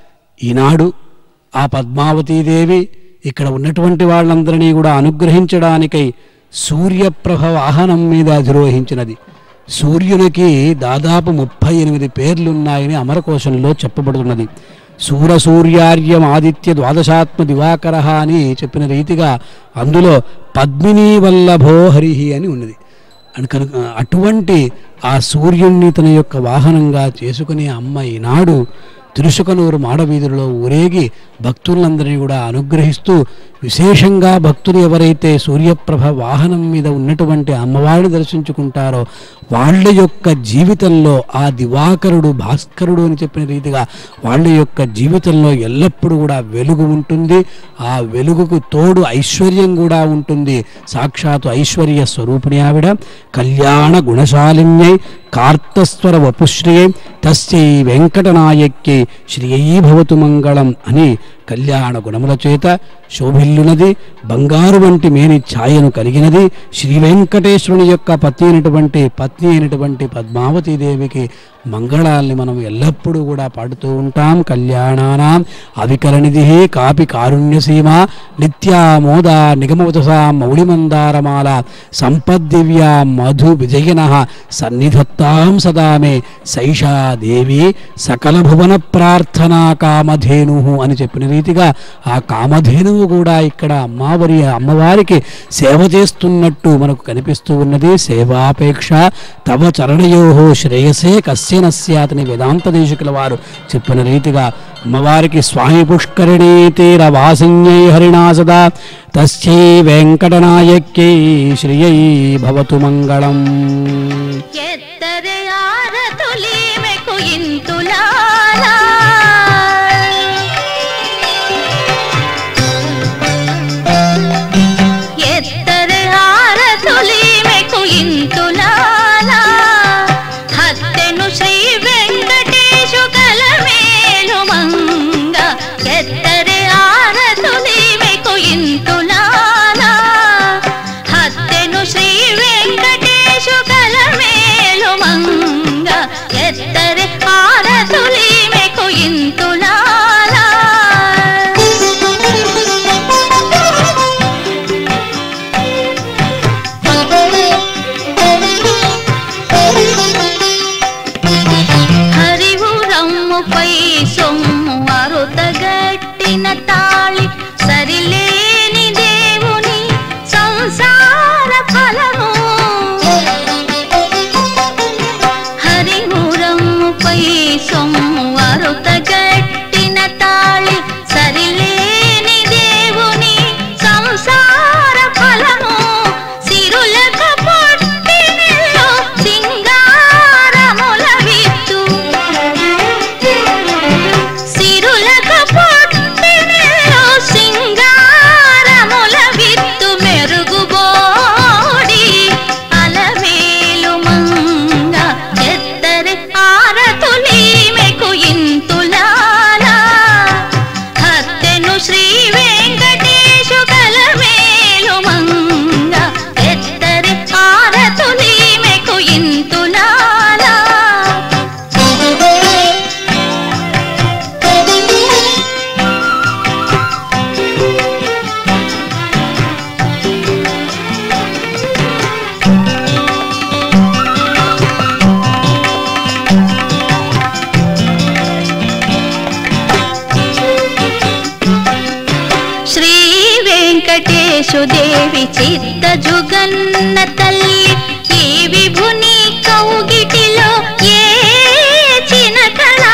ఈనాడు ఆ పద్మావతీదేవి ఇక్కడ ఉన్నటువంటి వాళ్ళందరినీ కూడా అనుగ్రహించడానికై సూర్యప్రభ వాహనం మీద అధిరోహించినది సూర్యునికి దాదాపు ముప్పై ఎనిమిది పేర్లున్నాయని అమరకోశంలో చెప్పబడుతున్నది సూర సూర్యార్యం ఆదిత్య ద్వాదశాత్మ దివాకర అని చెప్పిన రీతిగా అందులో పద్మిని వల్లభో హరిహి అని ఉన్నది అని కనుక అటువంటి ఆ సూర్యుణ్ణి తన యొక్క వాహనంగా చేసుకునే అమ్మ ఈనాడు తిరుసుకనూరు మాడవీధులలో ఊరేగి భక్తులందరినీ కూడా అనుగ్రహిస్తూ విశేషంగా భక్తులు ఎవరైతే సూర్యప్రభ వాహనం మీద ఉన్నటువంటి అమ్మవారిని దర్శించుకుంటారో వాళ్ళ యొక్క జీవితంలో ఆ దివాకరుడు భాస్కరుడు అని చెప్పిన రీతిగా వాళ్ళ యొక్క జీవితంలో ఎల్లప్పుడూ కూడా వెలుగు ఉంటుంది ఆ వెలుగుకు తోడు ఐశ్వర్యం కూడా ఉంటుంది సాక్షాత్తు ఐశ్వర్య స్వరూపిణి ఆవిడ కళ్యాణ గుణశాలిన్యై కార్తస్వర వపుశ్రియై తస్యై వెంకటనాయక్యై శ్రీయై భవతు మంగళం అని కళ్యాణ గుణముల చేత శోభిల్లునది బంగారు వంటి మేని ఛాయను కలిగినది శ్రీ వెంకటేశ్వరుని యొక్క పత్ని అయినటువంటి పత్ని అయినటువంటి పద్మావతీదేవికి మంగళాల్ని మనం ఎల్లప్పుడూ కూడా పాడుతూ ఉంటాం కళ్యాణానాం అవికలనిధి కాపి కారుణ్యసీమ నిత్యామోద నిగమవతసా మౌళిమందారమాల సంపద్దివ్యా మధు విజయన సన్నిధత్తాం సదా మే సైషా దేవి సకల భువన ప్రార్థనా కామధేను అని చెప్పిన రీతిగా ఆ కామధేనువు కూడా ఇక్కడ అమ్మవారి అమ్మవారికి సేవ చేస్తున్నట్టు మనకు కనిపిస్తూ ఉన్నది సేవాపేక్ష తవ చరణయోహో శ్రేయసే కస్య నస్యాతని వేదాంత దేశికుల వారు చెప్పిన రీతిగా అమ్మవారికి స్వామి పుష్కరిణీ తీర వాసిన్యై హరిణా సదా తస్యై వెంకటనాయక్యై శ్రియై భవతు మంగళం ఎత్తరే ఆరతులీమెకు ఇంతులాలా ఎత్తరే ఆరతులీమెకు ఇంతులాలా హత్తెను శ్రీ వెంకటేశు కలమేలు మంగ ఎత్తరే ఆరతులీమెకు ఇంతులాలా హత్తెను శ్రీ వెంకటేశు కలమేలు మంగ ఎత్తరి ఆరతులి మెకు ఇంతులాలా హరివురమ్ముపై సొమ్ము అరుతగట్టిన తాళి సరిలేని దేవుని సంసార ఫలము హరిమురమ్ముపై సొమ్ము అరుతగట్టిన తాళి సరిలేని దేవుని సంసార ఫలము సిరులకు పుట్టినలో సింగారముల విత్తు సిరులకు పుట్టినలో సింగారముల విత్తు మెరుగుబోడి అలమేలు మంగ ఎత్తరి ఆరతులి మెకు ఇంతులాలా హత్తెను శ్రీ వెంకటేశు కలమేలు మంగ ఎత్తరి ఆరతులి మెకు ఇంతులాలా శ్రీ వెంకటేశు దేవి చిత్త జుగన్న తల్లి ఈ విభుని కౌగిటిలో ఏ చినకళ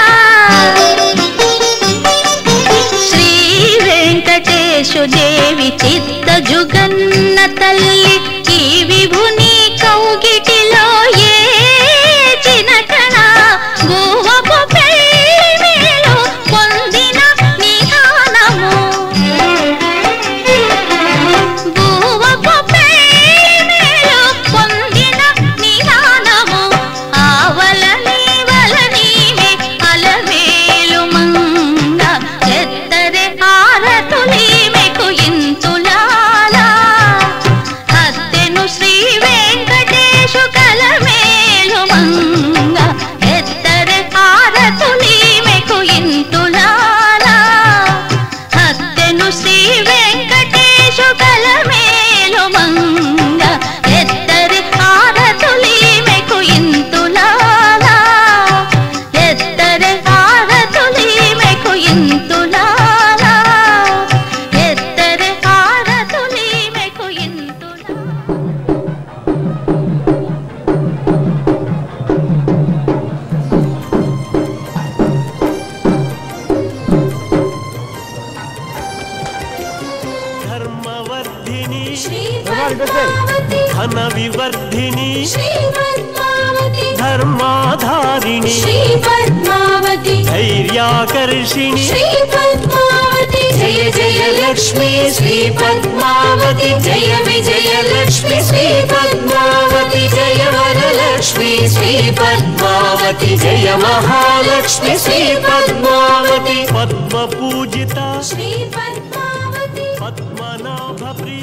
శ్రీ వెంకటేశు దేవి చిత్త జుగన్న తల్లి ఈ విభుని కౌగిటిలో ఏ చినకళ గుహపు పెళ్ళిలో పొందిన నిధానము భూవపు ప్రేమలో పొందిన నిదానము ఆవల నీవల నీవే అలవేలు మంగ ఎత్తరే ఆరతులి మెకు ఇంతులాలా హత్తెను శ్రీ వెంకటేశు కలమేలు మంగ ఎత్తరే ఆరతులి మెకు ఇంతులాలా హత్తెను శ్రీ వెంకటేశు కలమేలు మంగ ఎత్తరి ఆరతులి మెకు ఇంతులాలా ఎత్తరి ఆరతులి మెకు ఇంతులాలా ఎత్తరి ఆరతులి మెకు ఇంతులాలా ధర్మవర్ధిని శ్రీపద్మావతి ధన వివర్ధిని శ్రీపద్మావతి ధర్మాధారిణి శ్రీపద్మావతి ధైర్యాకర్షిణి శ్రీపద్మావతి జయ జయ లక్ష్మీ శ్రీపద్మావతి జయ విజయ లక్ష్మీ శ్రీపద్మావతి జయ వరలక్ష్మీ శ్రీపద్మావతి జయ మహాలక్ష్మి శ్రీపద్మావతి పద్మ పూజిత శ్రీపద్మావతి పద్మనాభ ప్రియ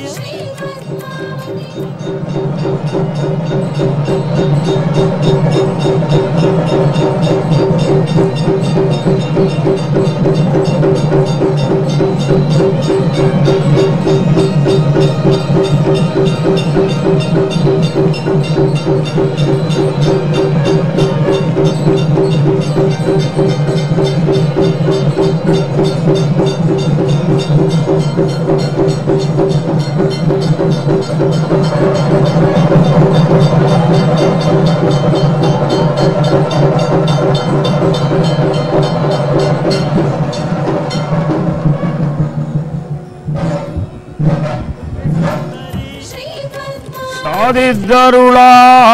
శ్రీపద్మావతి సాధిద్దరులా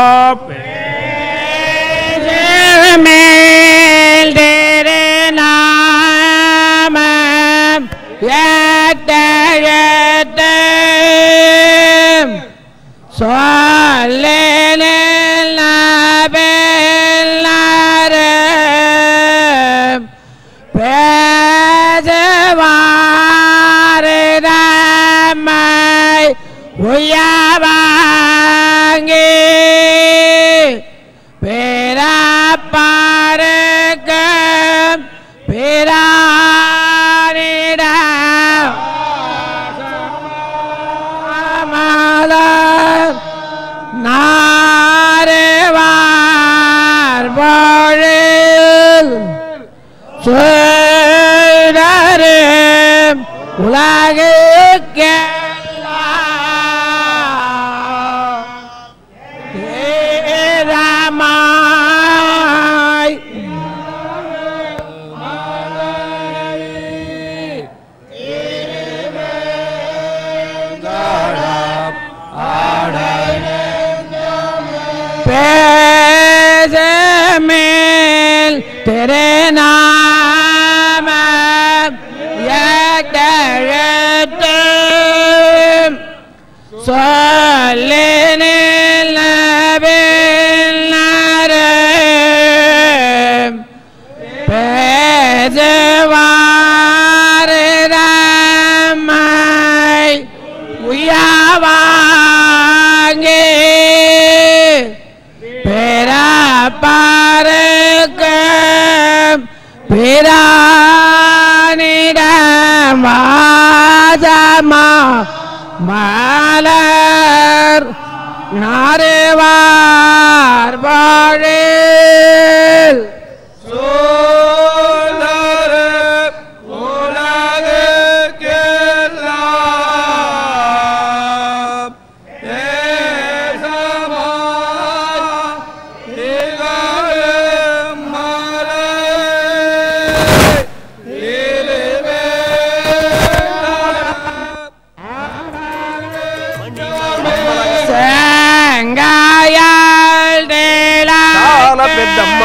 చాలా పెద్దమ్మ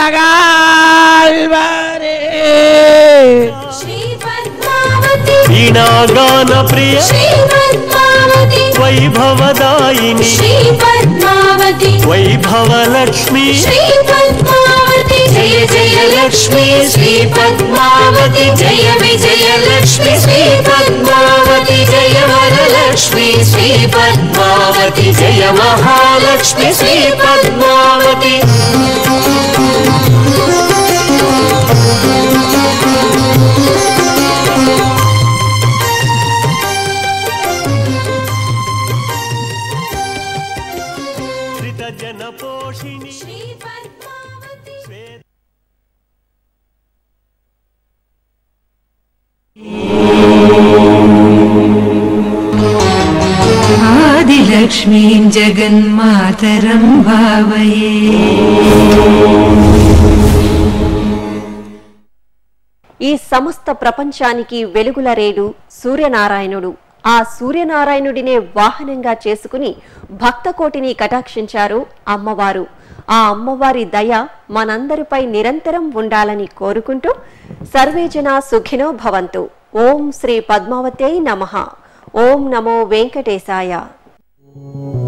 శ్రీ పద్మావతి వీణాగాన ప్రియ శ్రీ పద్మావతి వైభవదాయిని శ్రీ పద్మావతి వైభవలక్ష్మి శ్రీ పద్మావతి జయ జయ లక్ష్మి శ్రీ పద్మావతి జయ విజయ లక్ష్మి శ్రీ పద్మావతి జయ వరలక్ష్మి శ్రీ పద్మావతి జయ మహాలక్ష్మి శ్రీ పద్మావతి శ్రితజన పోషిణి శ్రీ పద్మావతి आदिलक्ष्मीं जगन्मातरं भावये ఈ సమస్త ప్రపంచానికి వెలుగుల రేడు సూర్యనారాయణుడు ఆ సూర్యనారాయణుడినే వాహనంగా చేసుకుని భక్తకోటిని కటాక్షించారు అమ్మవారు ఆ అమ్మవారి దయ మనందరిపై నిరంతరం ఉండాలని కోరుకుంటూ సర్వేజన సుఖినో భవంతు ఓం శ్రీ పద్మావతే నమః ఓం నమో వెంకటేశాయ